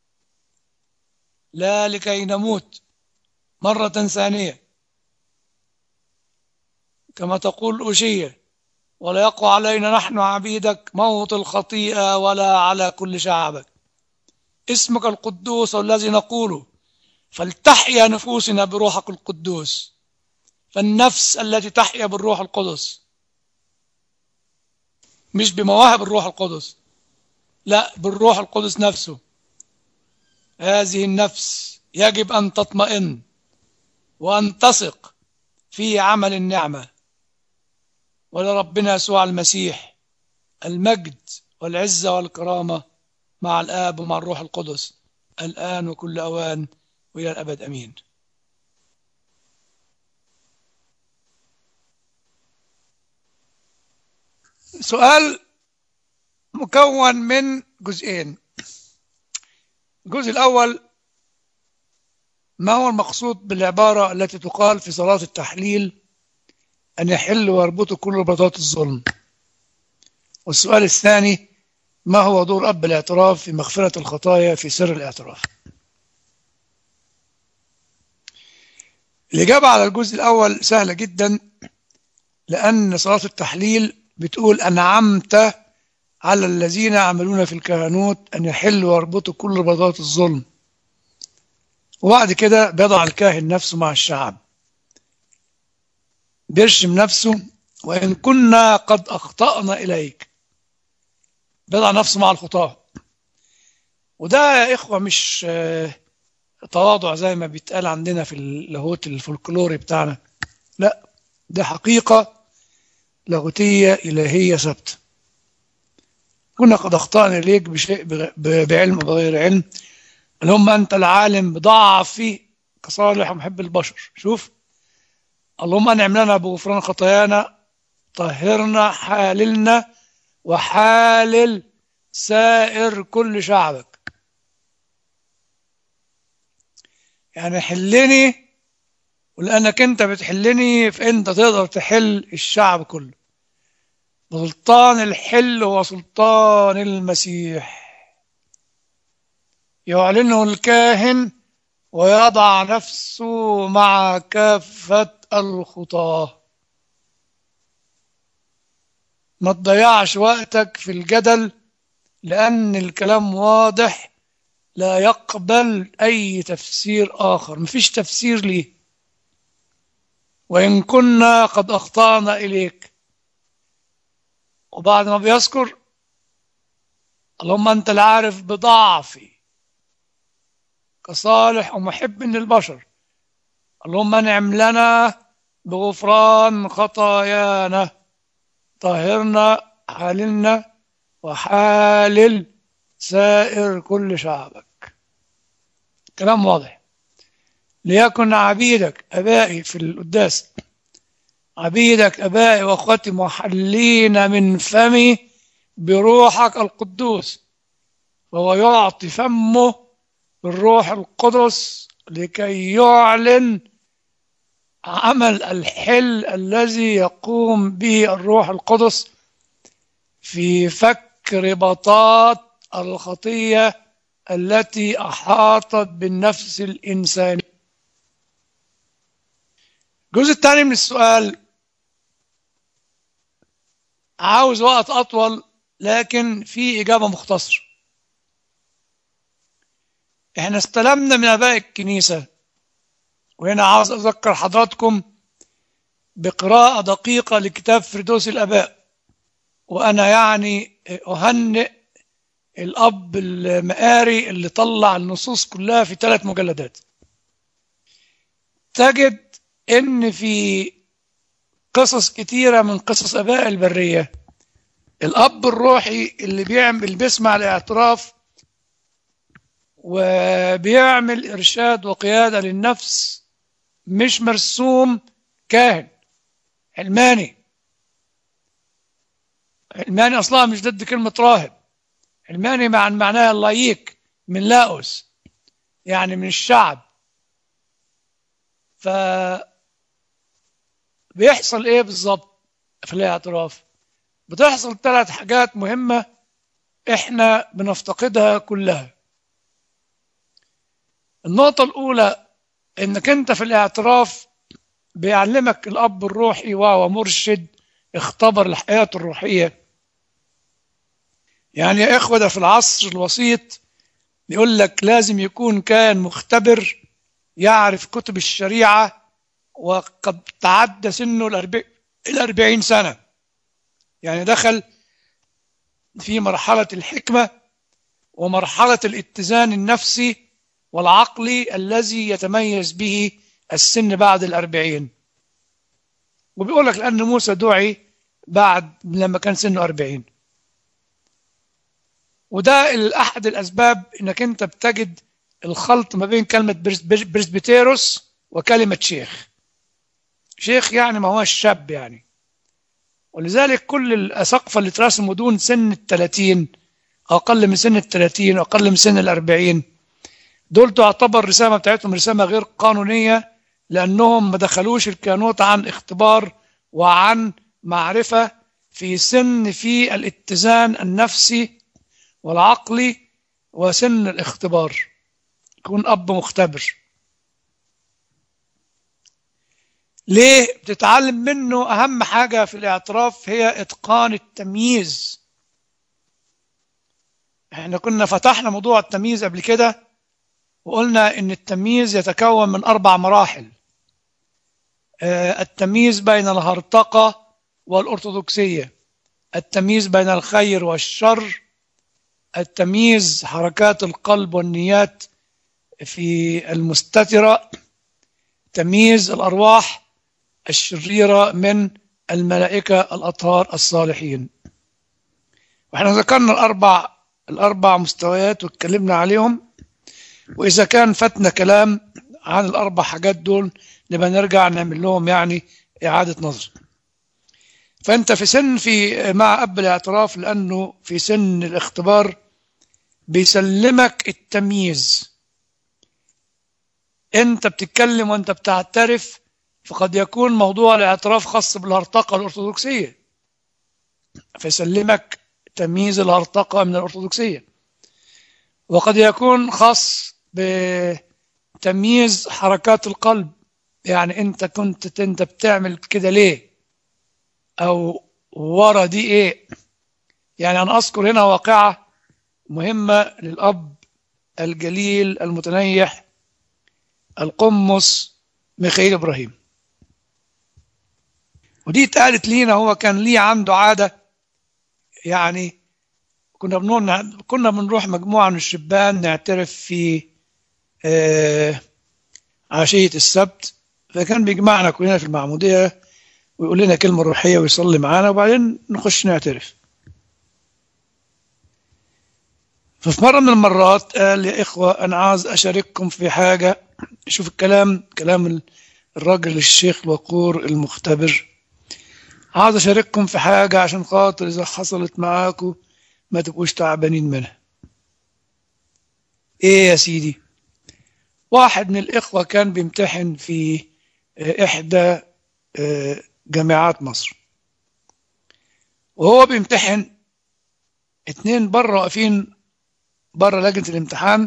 لا لكي نموت مرة ثانية كما تقول أوشية ولا يقوى علينا نحن عبيدك موت الخطيئة ولا على كل شعبك اسمك القدوس الذي نقوله فلتحيا نفوسنا بروحك القدوس فالنفس التي تحيا بالروح القدس مش بمواهب الروح القدس لا بالروح القدس نفسه هذه النفس يجب أن تطمئن وأن تثق في عمل النعمة ولربنا يسوع المسيح المجد والعزة والكرامة مع الآب ومع الروح القدس الآن وكل أوان وإلى الأبد أمين سؤال مكون من جزئين الجزء الأول ما هو المقصود بالعبارة التي تقال في صلاة التحليل أن يحل ويربط كل ربطات الظلم والسؤال الثاني ما هو دور أب الاعتراف في مغفرة الخطايا في سر الاعتراف الإجابة على الجزء الأول سهلة جدا لأن صلاة التحليل بتقول أنعمت على الذين يعملون في الكهنوت أن يحلوا ويربطوا كل رباطات الظلم وبعد كده بيضع الكاهن نفسه مع الشعب بيرشم نفسه وإن كنا قد أخطأنا إليك بيضع نفسه مع الخطاة وده يا إخوة مش تواضع زي ما بيتقال عندنا في اللاهوت الفولكلوري بتاعنا لا ده حقيقة لاهوتية إلهية ثابتة كنا قد أخطأنا إليك بشيء بعلم وبغير علم اللي هم أنت العالم بضعفي كصالح ومحب البشر شوف اللهم أنعم لنا بغفران خطايانا طهرنا حاللنا وحالل سائر كل شعبك يعني حلني ولأنك أنت بتحلني فأنت تقدر تحل الشعب كله سلطان الحل هو سلطان المسيح يعلنه الكاهن ويضع نفسه مع كافة الخطاة ما تضيعش وقتك في الجدل لأن الكلام واضح لا يقبل أي تفسير آخر مفيش تفسير ليه وإن كنا قد أخطأنا إليك وبعد ما بيذكر اللهم أنت العارف بضعفي كصالح ومحب للبشر اللهم انعم لنا بغفران خطايانا طهرنا حاللنا وحالل سائر كل شعبك كلام واضح ليكن عبيدك أبائي في القداس عبيدك أبائي وأخوتي محلين من فمي بروحك القدوس وهو يعطي فمه بالروح القدس لكي يعلن عمل الحل الذي يقوم به الروح القدس في فك رباطات الخطية التي أحاطت بالنفس الإنساني الجزء الثاني من السؤال عاوز وقت أطول لكن في إجابة مختصرة احنا استلمنا من آباء الكنيسة وهنا عاوز أذكر حضراتكم بقراءة دقيقة لكتاب فردوس الآباء وأنا يعني أهنئ الأب المقاري اللي طلع النصوص كلها في ثلاث مجلدات تجد إن في قصص كتيرة من قصص آباء البرية الأب الروحي اللي بيعمل اللي بيسمع الاعتراف وبيعمل إرشاد وقيادة للنفس مش مرسوم كاهن علماني علماني أصلا مش ضد كلمة راهب علماني مع معناها اللايك من لاوس يعني من الشعب ف بيحصل ايه بالظبط في الاعتراف بتحصل ثلاث حاجات مهمة احنا بنفتقدها كلها النقطة الأولى انك انت في الاعتراف بيعلمك الأب الروحي وهو مرشد اختبر الحياة الروحية يعني يا إخوة ده في العصر الوسيط يقول لك لازم يكون كان مختبر يعرف كتب الشريعة وقد تعدى سنه الأربعين سنة يعني دخل في مرحلة الحكمة ومرحلة الاتزان النفسي والعقلي الذي يتميز به السن بعد الأربعين وبيقول لك لأن موسى دعي بعد لما كان سنه أربعين وده أحد الأسباب إنك أنت بتجد الخلط ما بين كلمة برسبيتيروس وكلمة شيخ شيخ يعني ما هو شاب يعني ولذلك كل الأساقفة اللي ترسموا دون سن الثلاثين أو أقل من سن الثلاثين أو أقل من سن الأربعين دول تعتبر الرسالة بتاعتهم رسالة غير قانونية لأنهم ما دخلوش الكانوت عن اختبار وعن معرفة في سن في الاتزان النفسي والعقلي وسن الاختبار يكون أب مختبر ليه بتتعلم منه أهم حاجة في الاعتراف هي إتقان التمييز احنا كنا فتحنا موضوع التمييز قبل كده وقلنا ان التمييز يتكون من أربع مراحل التمييز بين الهرطقة والأرثوذكسية التمييز بين الخير والشر التمييز حركات القلب والنيات في المستترة تمييز الأرواح الشريرة من الملائكة الأطهار الصالحين وإحنا ذكرنا الأربع الأربع مستويات واتكلمنا عليهم وإذا كان فاتنا كلام عن الأربع حاجات دول نبقى نرجع نعمل لهم يعني إعادة نظر فأنت في سن في مع أب الاعتراف لأنه في سن الاختبار بيسلمك التمييز أنت بتتكلم وأنت بتعترف فقد يكون موضوع الاعتراف خاص بالهرطقة الأرثوذكسية فيسلمك تمييز الهرطقة من الأرثوذكسية وقد يكون خاص بتمييز حركات القلب يعني انت كنت انت بتعمل كده ليه او ورا دي ايه يعني انا اذكر هنا واقعة مهمة للاب الجليل المتنيح القمص ميخائيل ابراهيم ودي اتقالت لينا هو كان ليه عنده عادة يعني كنا بنروح كنا بنروح مجموعة من الشبان نعترف في آه عشية السبت فكان بيجمعنا كلنا في المعمودية ويقول لنا كلمة روحية ويصلي معانا وبعدين نخش نعترف ففي مرة من المرات قال يا إخوة أنا عاوز أشارككم في حاجة شوف الكلام كلام الراجل الشيخ الوقور المختبر عاوز أشارككم في حاجة عشان خاطر إذا حصلت معاكم ما تبقوش تعبانين منها إيه يا سيدي واحد من الإخوة كان بيمتحن في إحدى جامعات مصر وهو بيمتحن اتنين بره واقفين بره لجنة الامتحان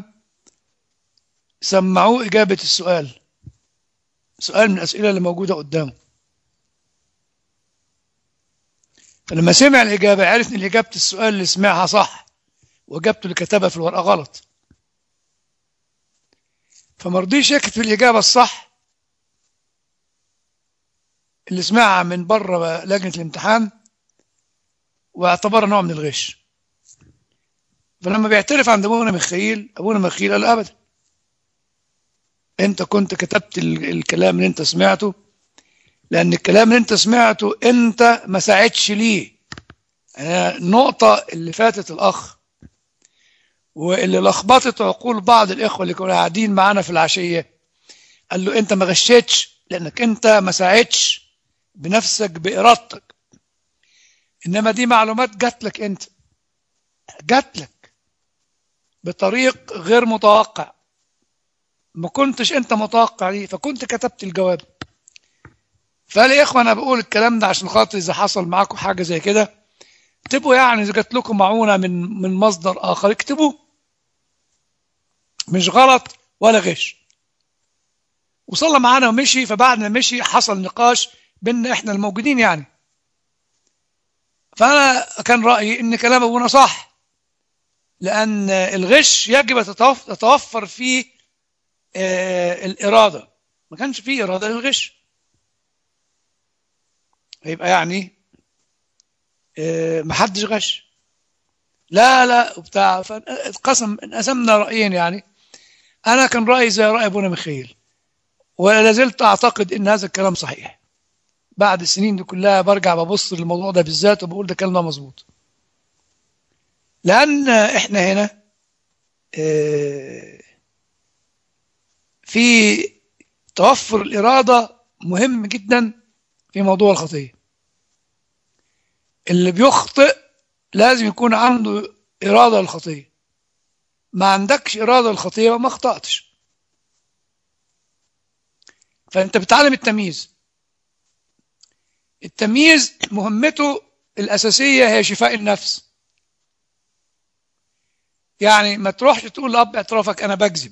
سمعوه إجابة السؤال سؤال من الأسئلة اللي موجودة قدامه فلما سمع الإجابة عرف إن إجابة السؤال اللي سمعها صح وإجابته اللي كتبها في الورقة غلط فما رضيش يكتب الإجابة الصح اللي سمعها من بره لجنة الامتحان واعتبرها نوع من الغش فلما بيعترف عند ابونا مخيل ابونا مخيل قال ابدا انت كنت كتبت الكلام اللي انت سمعته لان الكلام اللي انت سمعته انت ما ساعدش ليه النقطة اللي فاتت الاخ واللي لخبطت عقول بعض الاخوة اللي كانوا قاعدين معانا في العشية قال له انت ما غشيتش لانك انت ما ساعدتش بنفسك بارادتك انما دي معلومات جات لك انت جات لك بطريق غير متوقع ما كنتش انت متوقع ليه فكنت كتبت الجواب فقال يا اخوه انا بقول الكلام ده عشان خاطر اذا حصل معاكم حاجه زي كده اكتبوا يعني اذا جات لكم معونه من من مصدر اخر اكتبوه مش غلط ولا غش وصلى معانا ومشي فبعد ما مشي حصل نقاش بيننا احنا الموجودين يعني فانا كان رايي ان كلام ابونا صح لان الغش يجب تتوفر فيه آه الاراده ما كانش فيه اراده للغش يبقى يعني آه ما حدش غش لا لا وبتاع فاتقسم انقسمنا رايين يعني انا كان رايي زي راي ابونا مخيل ولا زلت اعتقد ان هذا الكلام صحيح بعد السنين دي كلها برجع ببص للموضوع ده بالذات وبقول ده كلام مظبوط لان احنا هنا في توفر الاراده مهم جدا في موضوع الخطيه اللي بيخطئ لازم يكون عنده اراده للخطيه ما عندكش اراده للخطيه ما اخطاتش فانت بتعلم التمييز التمييز مهمته الأساسية هي شفاء النفس يعني ما تروحش تقول لأب اعترافك أنا بكذب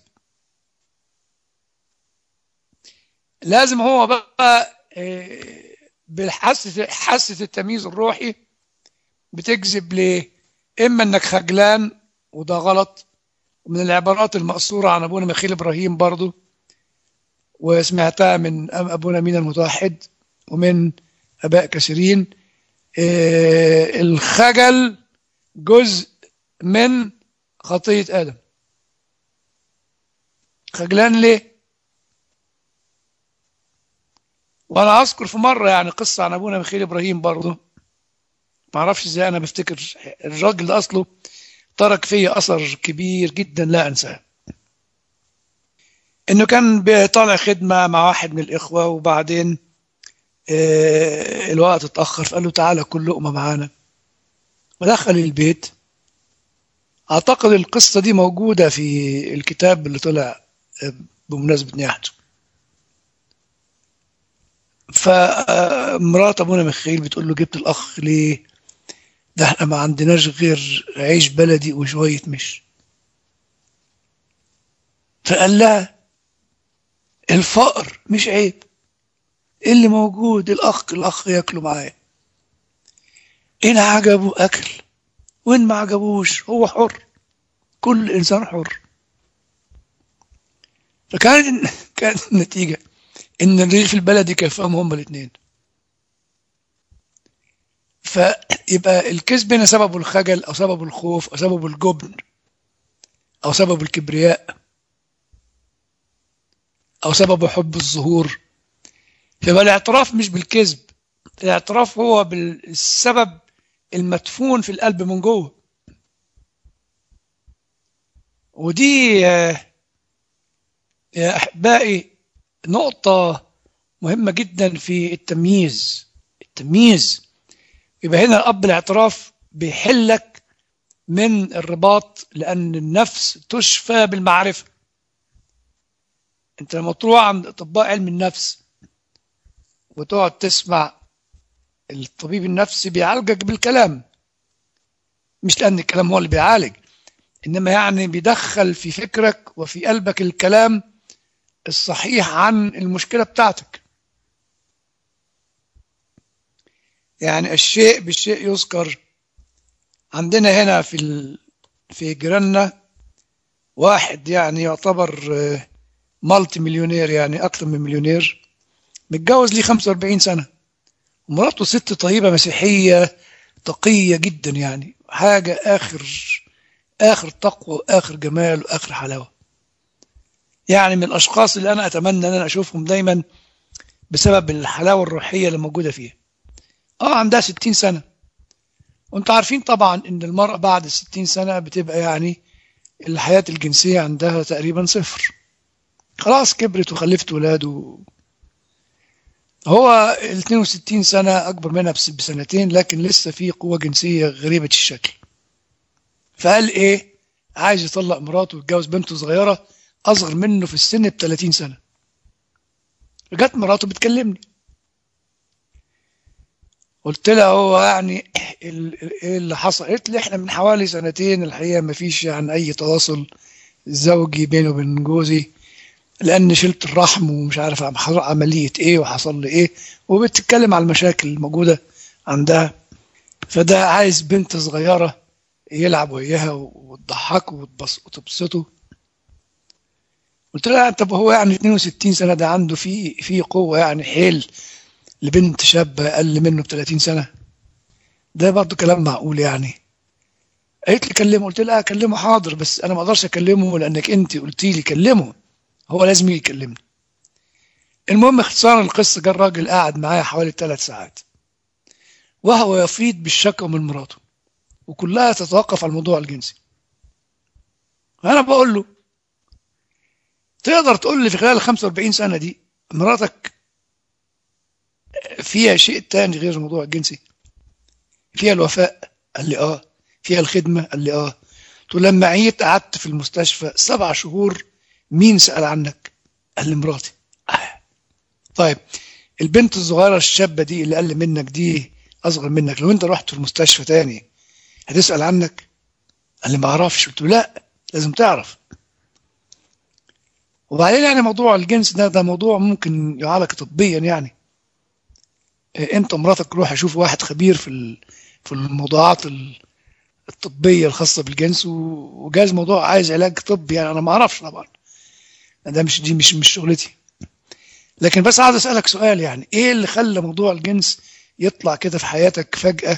لازم هو بقى بالحاسة حاسة التمييز الروحي بتكذب ليه؟ إما إنك خجلان وده غلط ومن العبارات المأثورة عن أبونا مخيل إبراهيم برضو وسمعتها من أبونا مين المتوحد ومن اباء كثيرين آه الخجل جزء من خطيه ادم خجلان ليه وانا اذكر في مره يعني قصه عن ابونا مخيل ابراهيم برضه ما اعرفش ازاي انا بفتكر الراجل ده اصله ترك فيا اثر كبير جدا لا انساه انه كان بيطالع خدمه مع واحد من الاخوه وبعدين الوقت اتأخر فقال له تعالى كل لقمة معانا ودخل البيت أعتقد القصة دي موجودة في الكتاب اللي طلع بمناسبة نياحته فمرات أبونا مخيل بتقول له جبت الأخ ليه ده احنا ما عندناش غير عيش بلدي وشوية مش فقال لها الفقر مش عيب اللي موجود الاخ الاخ ياكله معايا ان عجبه اكل وان ما عجبوش هو حر كل انسان حر فكانت كانت النتيجه ان الرغيف البلدي كيفهم هم الاثنين فيبقى الكذب هنا سببه الخجل او سببه الخوف او سببه الجبن او سببه الكبرياء او سببه حب الظهور فيبقى الاعتراف مش بالكذب الاعتراف هو بالسبب المدفون في القلب من جوه ودي يا احبائي نقطة مهمة جدا في التمييز التمييز يبقى هنا الاب الاعتراف بيحلك من الرباط لان النفس تشفى بالمعرفة انت لما تروح عند اطباء علم النفس وتقعد تسمع الطبيب النفسي بيعالجك بالكلام مش لأن الكلام هو اللي بيعالج إنما يعني بيدخل في فكرك وفي قلبك الكلام الصحيح عن المشكلة بتاعتك يعني الشيء بالشيء يذكر عندنا هنا في ال... في جيراننا واحد يعني يعتبر آه، مالتي مليونير يعني أكثر من مليونير متجوز ليه 45 سنة ومراته ست طيبة مسيحية تقية جدا يعني حاجة آخر آخر تقوى وآخر جمال وآخر حلاوة يعني من الأشخاص اللي أنا أتمنى أن أنا أشوفهم دايما بسبب الحلاوة الروحية اللي موجودة فيها آه عندها 60 سنة وانتوا عارفين طبعا ان المرأة بعد 60 سنة بتبقى يعني الحياة الجنسية عندها تقريبا صفر خلاص كبرت وخلفت ولاد و... هو ال 62 سنة أكبر منها بس- بسنتين لكن لسه في قوة جنسية غريبة الشكل فقال إيه عايز يطلق مراته ويتجوز بنته صغيرة أصغر منه في السن ب 30 سنة جت مراته بتكلمني قلت لها هو يعني ال- ايه اللي حصل قالت لي احنا من حوالي سنتين الحقيقه ما فيش يعني اي تواصل زوجي بيني وبين جوزي لان شلت الرحم ومش عارف عم- حصل عمليه ايه وحصل لي ايه وبتتكلم على المشاكل الموجوده عندها فده عايز بنت صغيره يلعب وياها وتضحكه وتبص- وتبسطه قلت لها طب هو يعني 62 سنه ده عنده في في قوه يعني حيل لبنت شابه اقل منه ب 30 سنه ده برضه كلام معقول يعني قالت لي كلمه قلت لها اكلمه حاضر بس انا ما اقدرش اكلمه لانك انت قلتي لي كلمه هو لازم يجي يكلمني المهم اختصارا القصه جه الراجل قاعد معايا حوالي ثلاث ساعات وهو يفيض بالشكوى من مراته وكلها تتوقف على الموضوع الجنسي انا بقول له تقدر تقول لي في خلال ال 45 سنه دي مراتك فيها شيء تاني غير الموضوع الجنسي فيها الوفاء قال لي اه فيها الخدمة قال لي اه قلت له لما عيت قعدت في المستشفى سبع شهور مين سأل عنك قال لي مراتي آه. طيب البنت الصغيرة الشابة دي اللي أقل منك دي أصغر منك لو أنت رحت في المستشفى تاني هتسأل عنك قال لي ما أعرفش قلت له لا لازم تعرف وبعدين يعني موضوع الجنس ده ده موضوع ممكن يعالج طبيا يعني إيه، انت ومراتك روح اشوف واحد خبير في ال- في الموضوعات ال- الطبيه الخاصه بالجنس و- وجايز موضوع عايز علاج طبي يعني انا ما اعرفش طبعا ده مش دي مش مش شغلتي لكن بس عايز اسالك سؤال يعني ايه اللي خلى موضوع الجنس يطلع كده في حياتك فجاه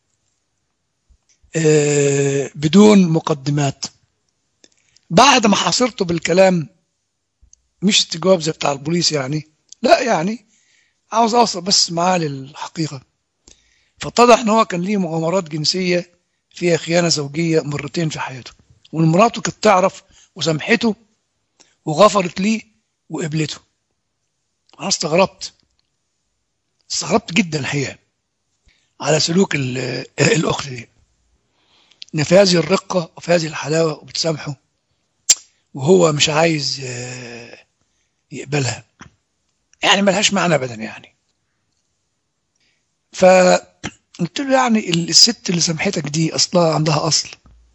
آه، بدون مقدمات بعد ما حاصرته بالكلام مش استجواب زي بتاع البوليس يعني لا يعني عاوز اوصل بس معاه للحقيقه فاتضح ان هو كان ليه مغامرات جنسيه فيها خيانه زوجيه مرتين في حياته ومراته كانت تعرف وسامحته وغفرت ليه وقبلته انا استغربت استغربت جدا الحقيقه على سلوك ال- الاخت دي ان في هذه الرقه وفي هذه الحلاوه وبتسامحه وهو مش عايز آه، يقبلها يعني ملهاش معنى ابدا يعني فقلت له يعني الست اللي سامحتك دي اصلها عندها اصل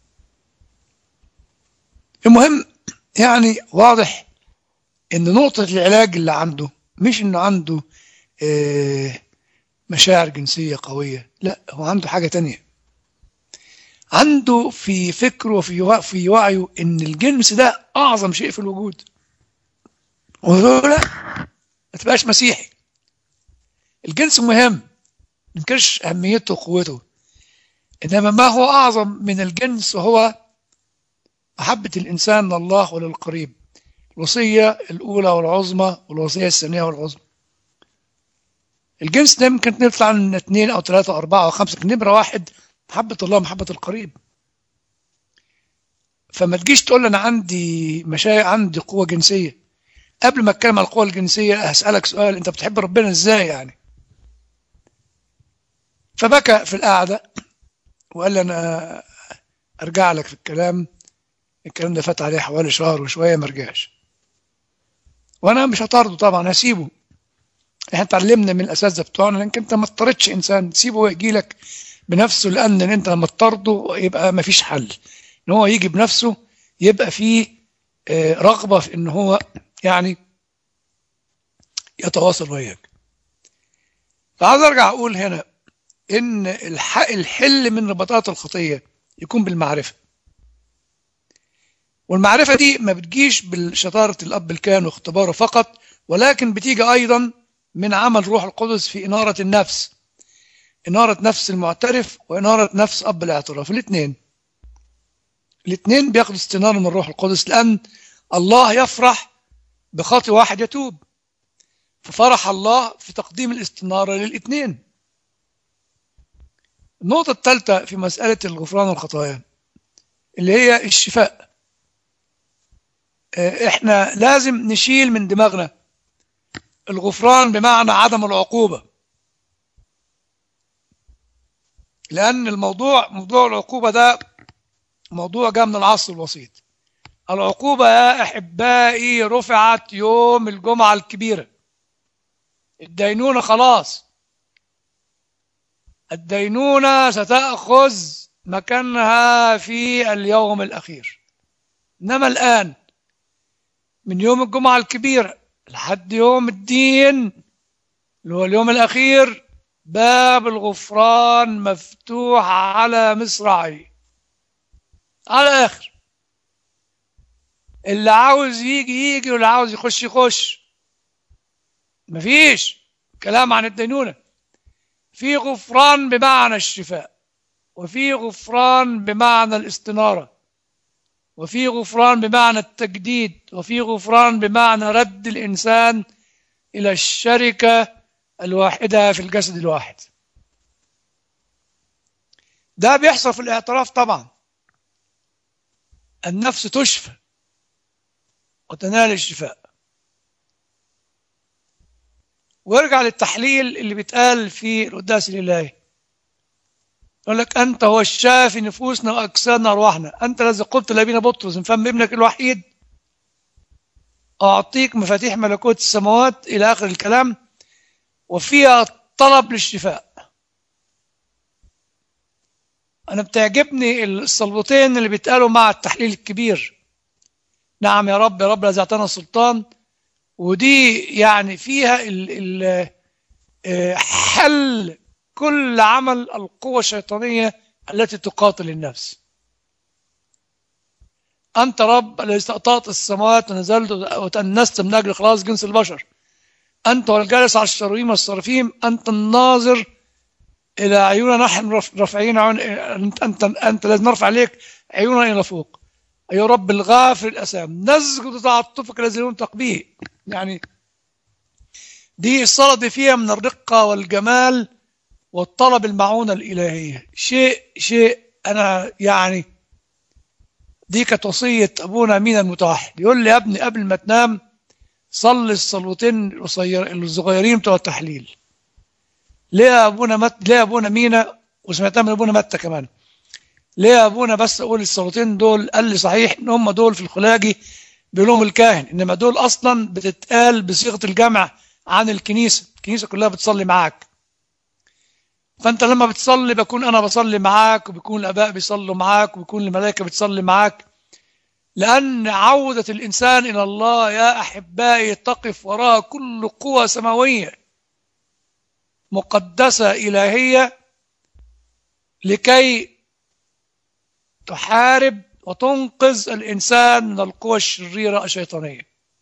المهم يعني واضح ان نقطة العلاج اللي عنده مش انه عنده آه، مشاعر جنسية قوية لا هو عنده حاجة تانية عنده في فكره وفي وع- في وعيه ان الجنس ده اعظم شيء في الوجود وهو لا ما تبقاش مسيحي الجنس مهم ما ننكرش اهميته وقوته انما ما هو اعظم من الجنس وهو محبة الانسان لله وللقريب الوصية الاولى والعظمى والوصية الثانية والعظمى الجنس ده ممكن نطلع من اثنين او ثلاثة او اربعة او خمسة لكن نمرة واحد محبة الله محبة القريب فما تجيش تقول انا عندي مشاعر عندي قوة جنسية قبل ما اتكلم عن القوة الجنسية هسألك سؤال انت بتحب ربنا ازاي يعني فبكى في القعدة وقال لي انا ارجع لك في الكلام الكلام ده فات عليه حوالي شهر وشوية ما رجعش وانا مش هطارده طبعا هسيبه احنا اتعلمنا من الاساتذه بتوعنا انك انت ما تطردش انسان تسيبه يجي لك بنفسه لان انت لما تطرده يبقى ما فيش حل ان هو يجي بنفسه يبقى فيه آه، رغبه في ان هو يعني يتواصل وياك فعايز ارجع اقول هنا ان الح- الحل من ربطات الخطيه يكون بالمعرفه والمعرفه دي ما بتجيش بالشطاره الاب الكاهن واختباره فقط ولكن بتيجي ايضا من عمل روح القدس في اناره النفس اناره نفس المعترف واناره نفس اب الاعتراف الاثنين الاثنين بياخدوا استناره من الروح القدس لان الله يفرح بخاطئ واحد يتوب ففرح الله في تقديم الاستناره للاثنين النقطة الثالثة في مسألة الغفران والخطايا اللي هي الشفاء آه، احنا لازم نشيل من دماغنا الغفران بمعنى عدم العقوبة لأن الموضوع موضوع العقوبة ده موضوع جاء من العصر الوسيط العقوبة يا أحبائي رفعت يوم الجمعة الكبيرة الدينونة خلاص الدينونة ستأخذ مكانها في اليوم الأخير إنما الآن من يوم الجمعة الكبيرة لحد يوم الدين اللي هو اليوم الأخير باب الغفران مفتوح على مصراعي على الآخر اللي عاوز يجي يجي واللي عاوز يخش يخش مفيش كلام عن الدينونة في غفران بمعنى الشفاء وفي غفران بمعنى الاستنارة وفي غفران بمعنى التجديد وفي غفران بمعنى رد الإنسان إلى الشركة الواحدة في الجسد الواحد ده بيحصل في الاعتراف طبعا النفس تشفى وتنال الشفاء وارجع للتحليل اللي بيتقال في القداس الإلهي يقول لك أنت هو الشافي نفوسنا وأجسادنا أرواحنا أنت الذي قلت لأبينا بطرس من فم ابنك الوحيد أعطيك مفاتيح ملكوت السماوات إلى آخر الكلام وفيها طلب للشفاء أنا بتعجبني الصلوتين اللي بيتقالوا مع التحليل الكبير نعم يا رب يا رب الذي أعطانا السلطان ودي يعني فيها ال ال آه، حل كل عمل القوة الشيطانية التي تقاتل النفس أنت رب الذي استأطأت السماوات ونزلت وتأنست من أجل خلاص جنس البشر أنت والجالس على الشراويم والصرافيم أنت الناظر إلى عيوننا نحن رف- رافعين عيون أنت أنت, أنت لازم نرفع عليك عيوننا إلى فوق أيها رب الغافر الأسام نسجد تعاطفك الذي لا ينطق به يعني دي الصلاة دي فيها من الرقة والجمال والطلب المعونة الإلهية شيء شيء أنا يعني دي كانت وصية أبونا مينا المتوحد يقول لي يا ابني قبل ما تنام صلي الصلوتين القصير- الصغيرين بتوع التحليل ليه يا أبونا مت... ليه يا أبونا مينا وسمعتها من أبونا متى كمان ليه يا أبونا بس أقول الصلوتين دول قال لي صحيح إن هم دول في الخلاجي بيقولهم الكاهن إنما دول أصلا بتتقال بصيغة الجمع عن الكنيسة الكنيسة كلها بتصلي معاك فانت لما بتصلي بكون انا بصلي معاك وبيكون الاباء بيصلوا معاك وبيكون الملائكه بتصلي معاك لان عوده الانسان الى الله يا احبائي تقف وراء كل قوه سماويه مقدسه الهيه لكي تحارب وتنقذ الانسان من القوى الشريره الشيطانيه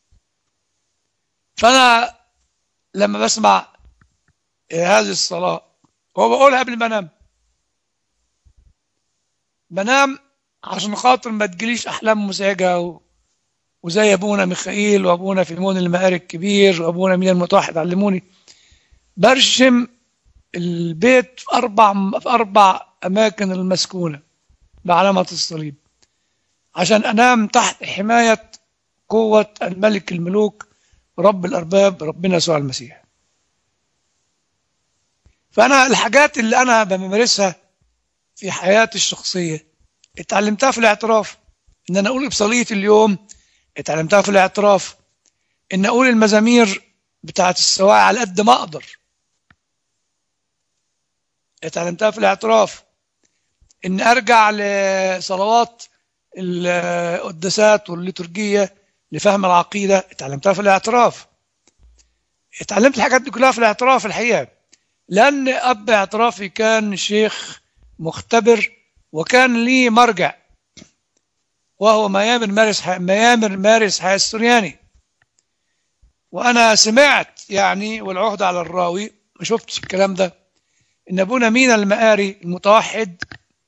فانا لما بسمع هذه الصلاه هو بقولها قبل ما انام بنام عشان خاطر ما تجيليش احلام مزعجه و... وزي ابونا ميخائيل وابونا فيلمون المقاري الكبير وابونا مين المتوحد علموني برشم البيت في اربع في اربع اماكن المسكونه بعلامه الصليب عشان انام تحت حمايه قوه الملك الملوك رب الارباب ربنا يسوع المسيح فأنا الحاجات اللي أنا بمارسها في حياتي الشخصية اتعلمتها في الاعتراف إن أنا أقول بصلية اليوم اتعلمتها في الاعتراف إن أقول المزامير بتاعت السواعي على قد ما أقدر اتعلمتها في الاعتراف إن أرجع لصلوات القداسات والليتورجية لفهم العقيدة اتعلمتها في الاعتراف اتعلمت الحاجات دي كلها في الاعتراف الحقيقة لأن أب اعترافي كان شيخ مختبر وكان لي مرجع وهو ميامر مارس ميامر مارس حياة السرياني وأنا سمعت يعني والعهد على الراوي ما شفتش الكلام ده إن أبونا مينا المقاري المتوحد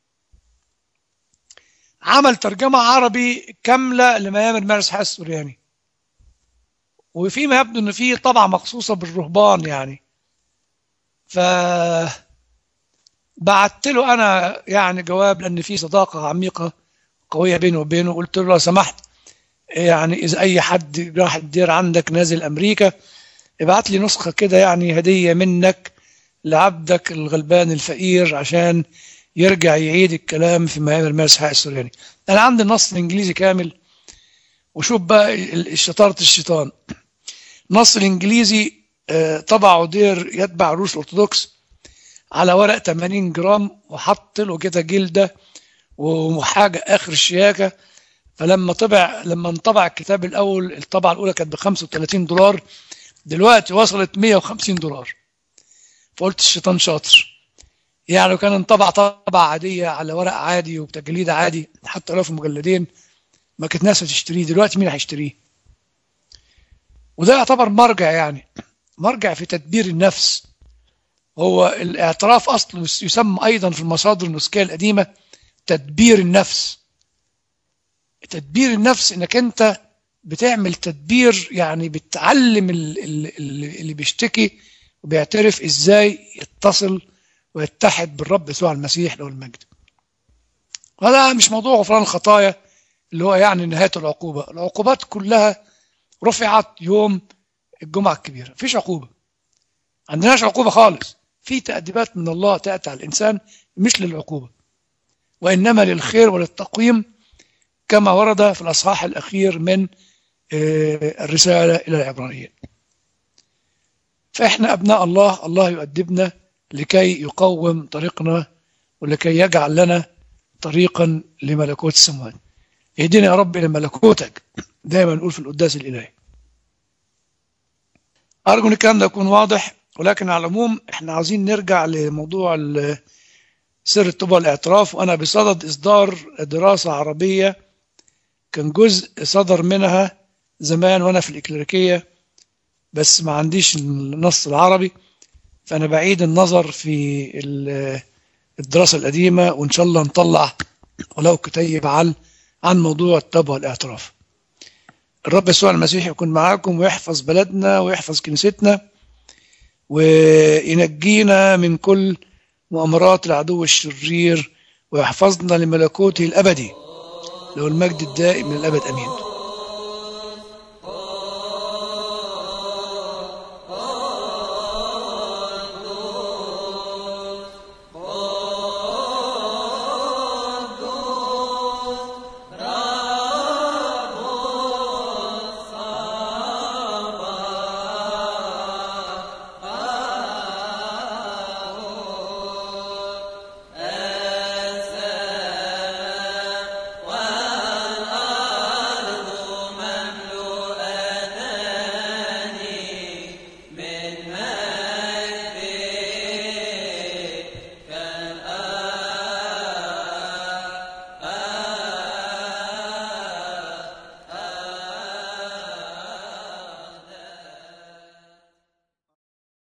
عمل ترجمة عربي كاملة لميامر مارس حياة السرياني وفيما يبدو إن في طبعة مخصوصة بالرهبان يعني ف بعت له انا يعني جواب لان في صداقه عميقه قويه بيني وبينه قلت له لو سمحت يعني اذا اي حد راح الدير عندك نازل امريكا ابعت لي نسخه كده يعني هديه منك لعبدك الغلبان الفقير عشان يرجع يعيد الكلام في مهام المارس حق السورياني انا عندي النص الانجليزي كامل وشوف بقى شطاره الشيطان النص الانجليزي طبعه دير يتبع الروس الارثوذكس على ورق 80 جرام وحط له كده جلده وحاجه اخر الشياكه فلما طبع لما انطبع الكتاب الاول الطبعه الاولى كانت ب 35 دولار دلوقتي وصلت 150 دولار فقلت الشيطان شاطر يعني لو كان انطبع طبعه عاديه على ورق عادي وبتجليد عادي حتى لو في مجلدين ما كانت ناس هتشتريه دلوقتي مين هيشتريه وده يعتبر مرجع يعني مرجع في تدبير النفس هو الاعتراف اصله يسمى ايضا في المصادر النسكيه القديمه تدبير النفس تدبير النفس انك انت بتعمل تدبير يعني بتعلم اللي بيشتكي وبيعترف ازاي يتصل ويتحد بالرب يسوع المسيح له المجد هذا مش موضوع غفران الخطايا اللي هو يعني نهايه العقوبه العقوبات كلها رفعت يوم الجمعه الكبيره مفيش عقوبه عندناش عقوبه خالص في تأديبات من الله تأتي على الإنسان مش للعقوبة وإنما للخير وللتقويم كما ورد في الأصحاح الأخير من الرسالة إلى العبرانيين فإحنا أبناء الله الله يؤدبنا لكي يقوم طريقنا ولكي يجعل لنا طريقا لملكوت السماوات اهدنا يا رب إلى ملكوتك دايما نقول في القداس الإلهي أرجو أن الكلام ده يكون واضح ولكن على العموم احنا عاوزين نرجع لموضوع سر التوبة والاعتراف وانا بصدد اصدار دراسة عربية كان جزء صدر منها زمان وانا في الإكليريكية بس ما عنديش النص العربي فانا بعيد النظر في الدراسة القديمة وان شاء الله نطلع ولو كتيب عن عن موضوع التوبة والاعتراف الرب يسوع المسيح يكون معاكم ويحفظ بلدنا ويحفظ كنيستنا وينجينا من كل مؤامرات العدو الشرير ويحفظنا لملكوته الأبدي له المجد الدائم من الأبد أمين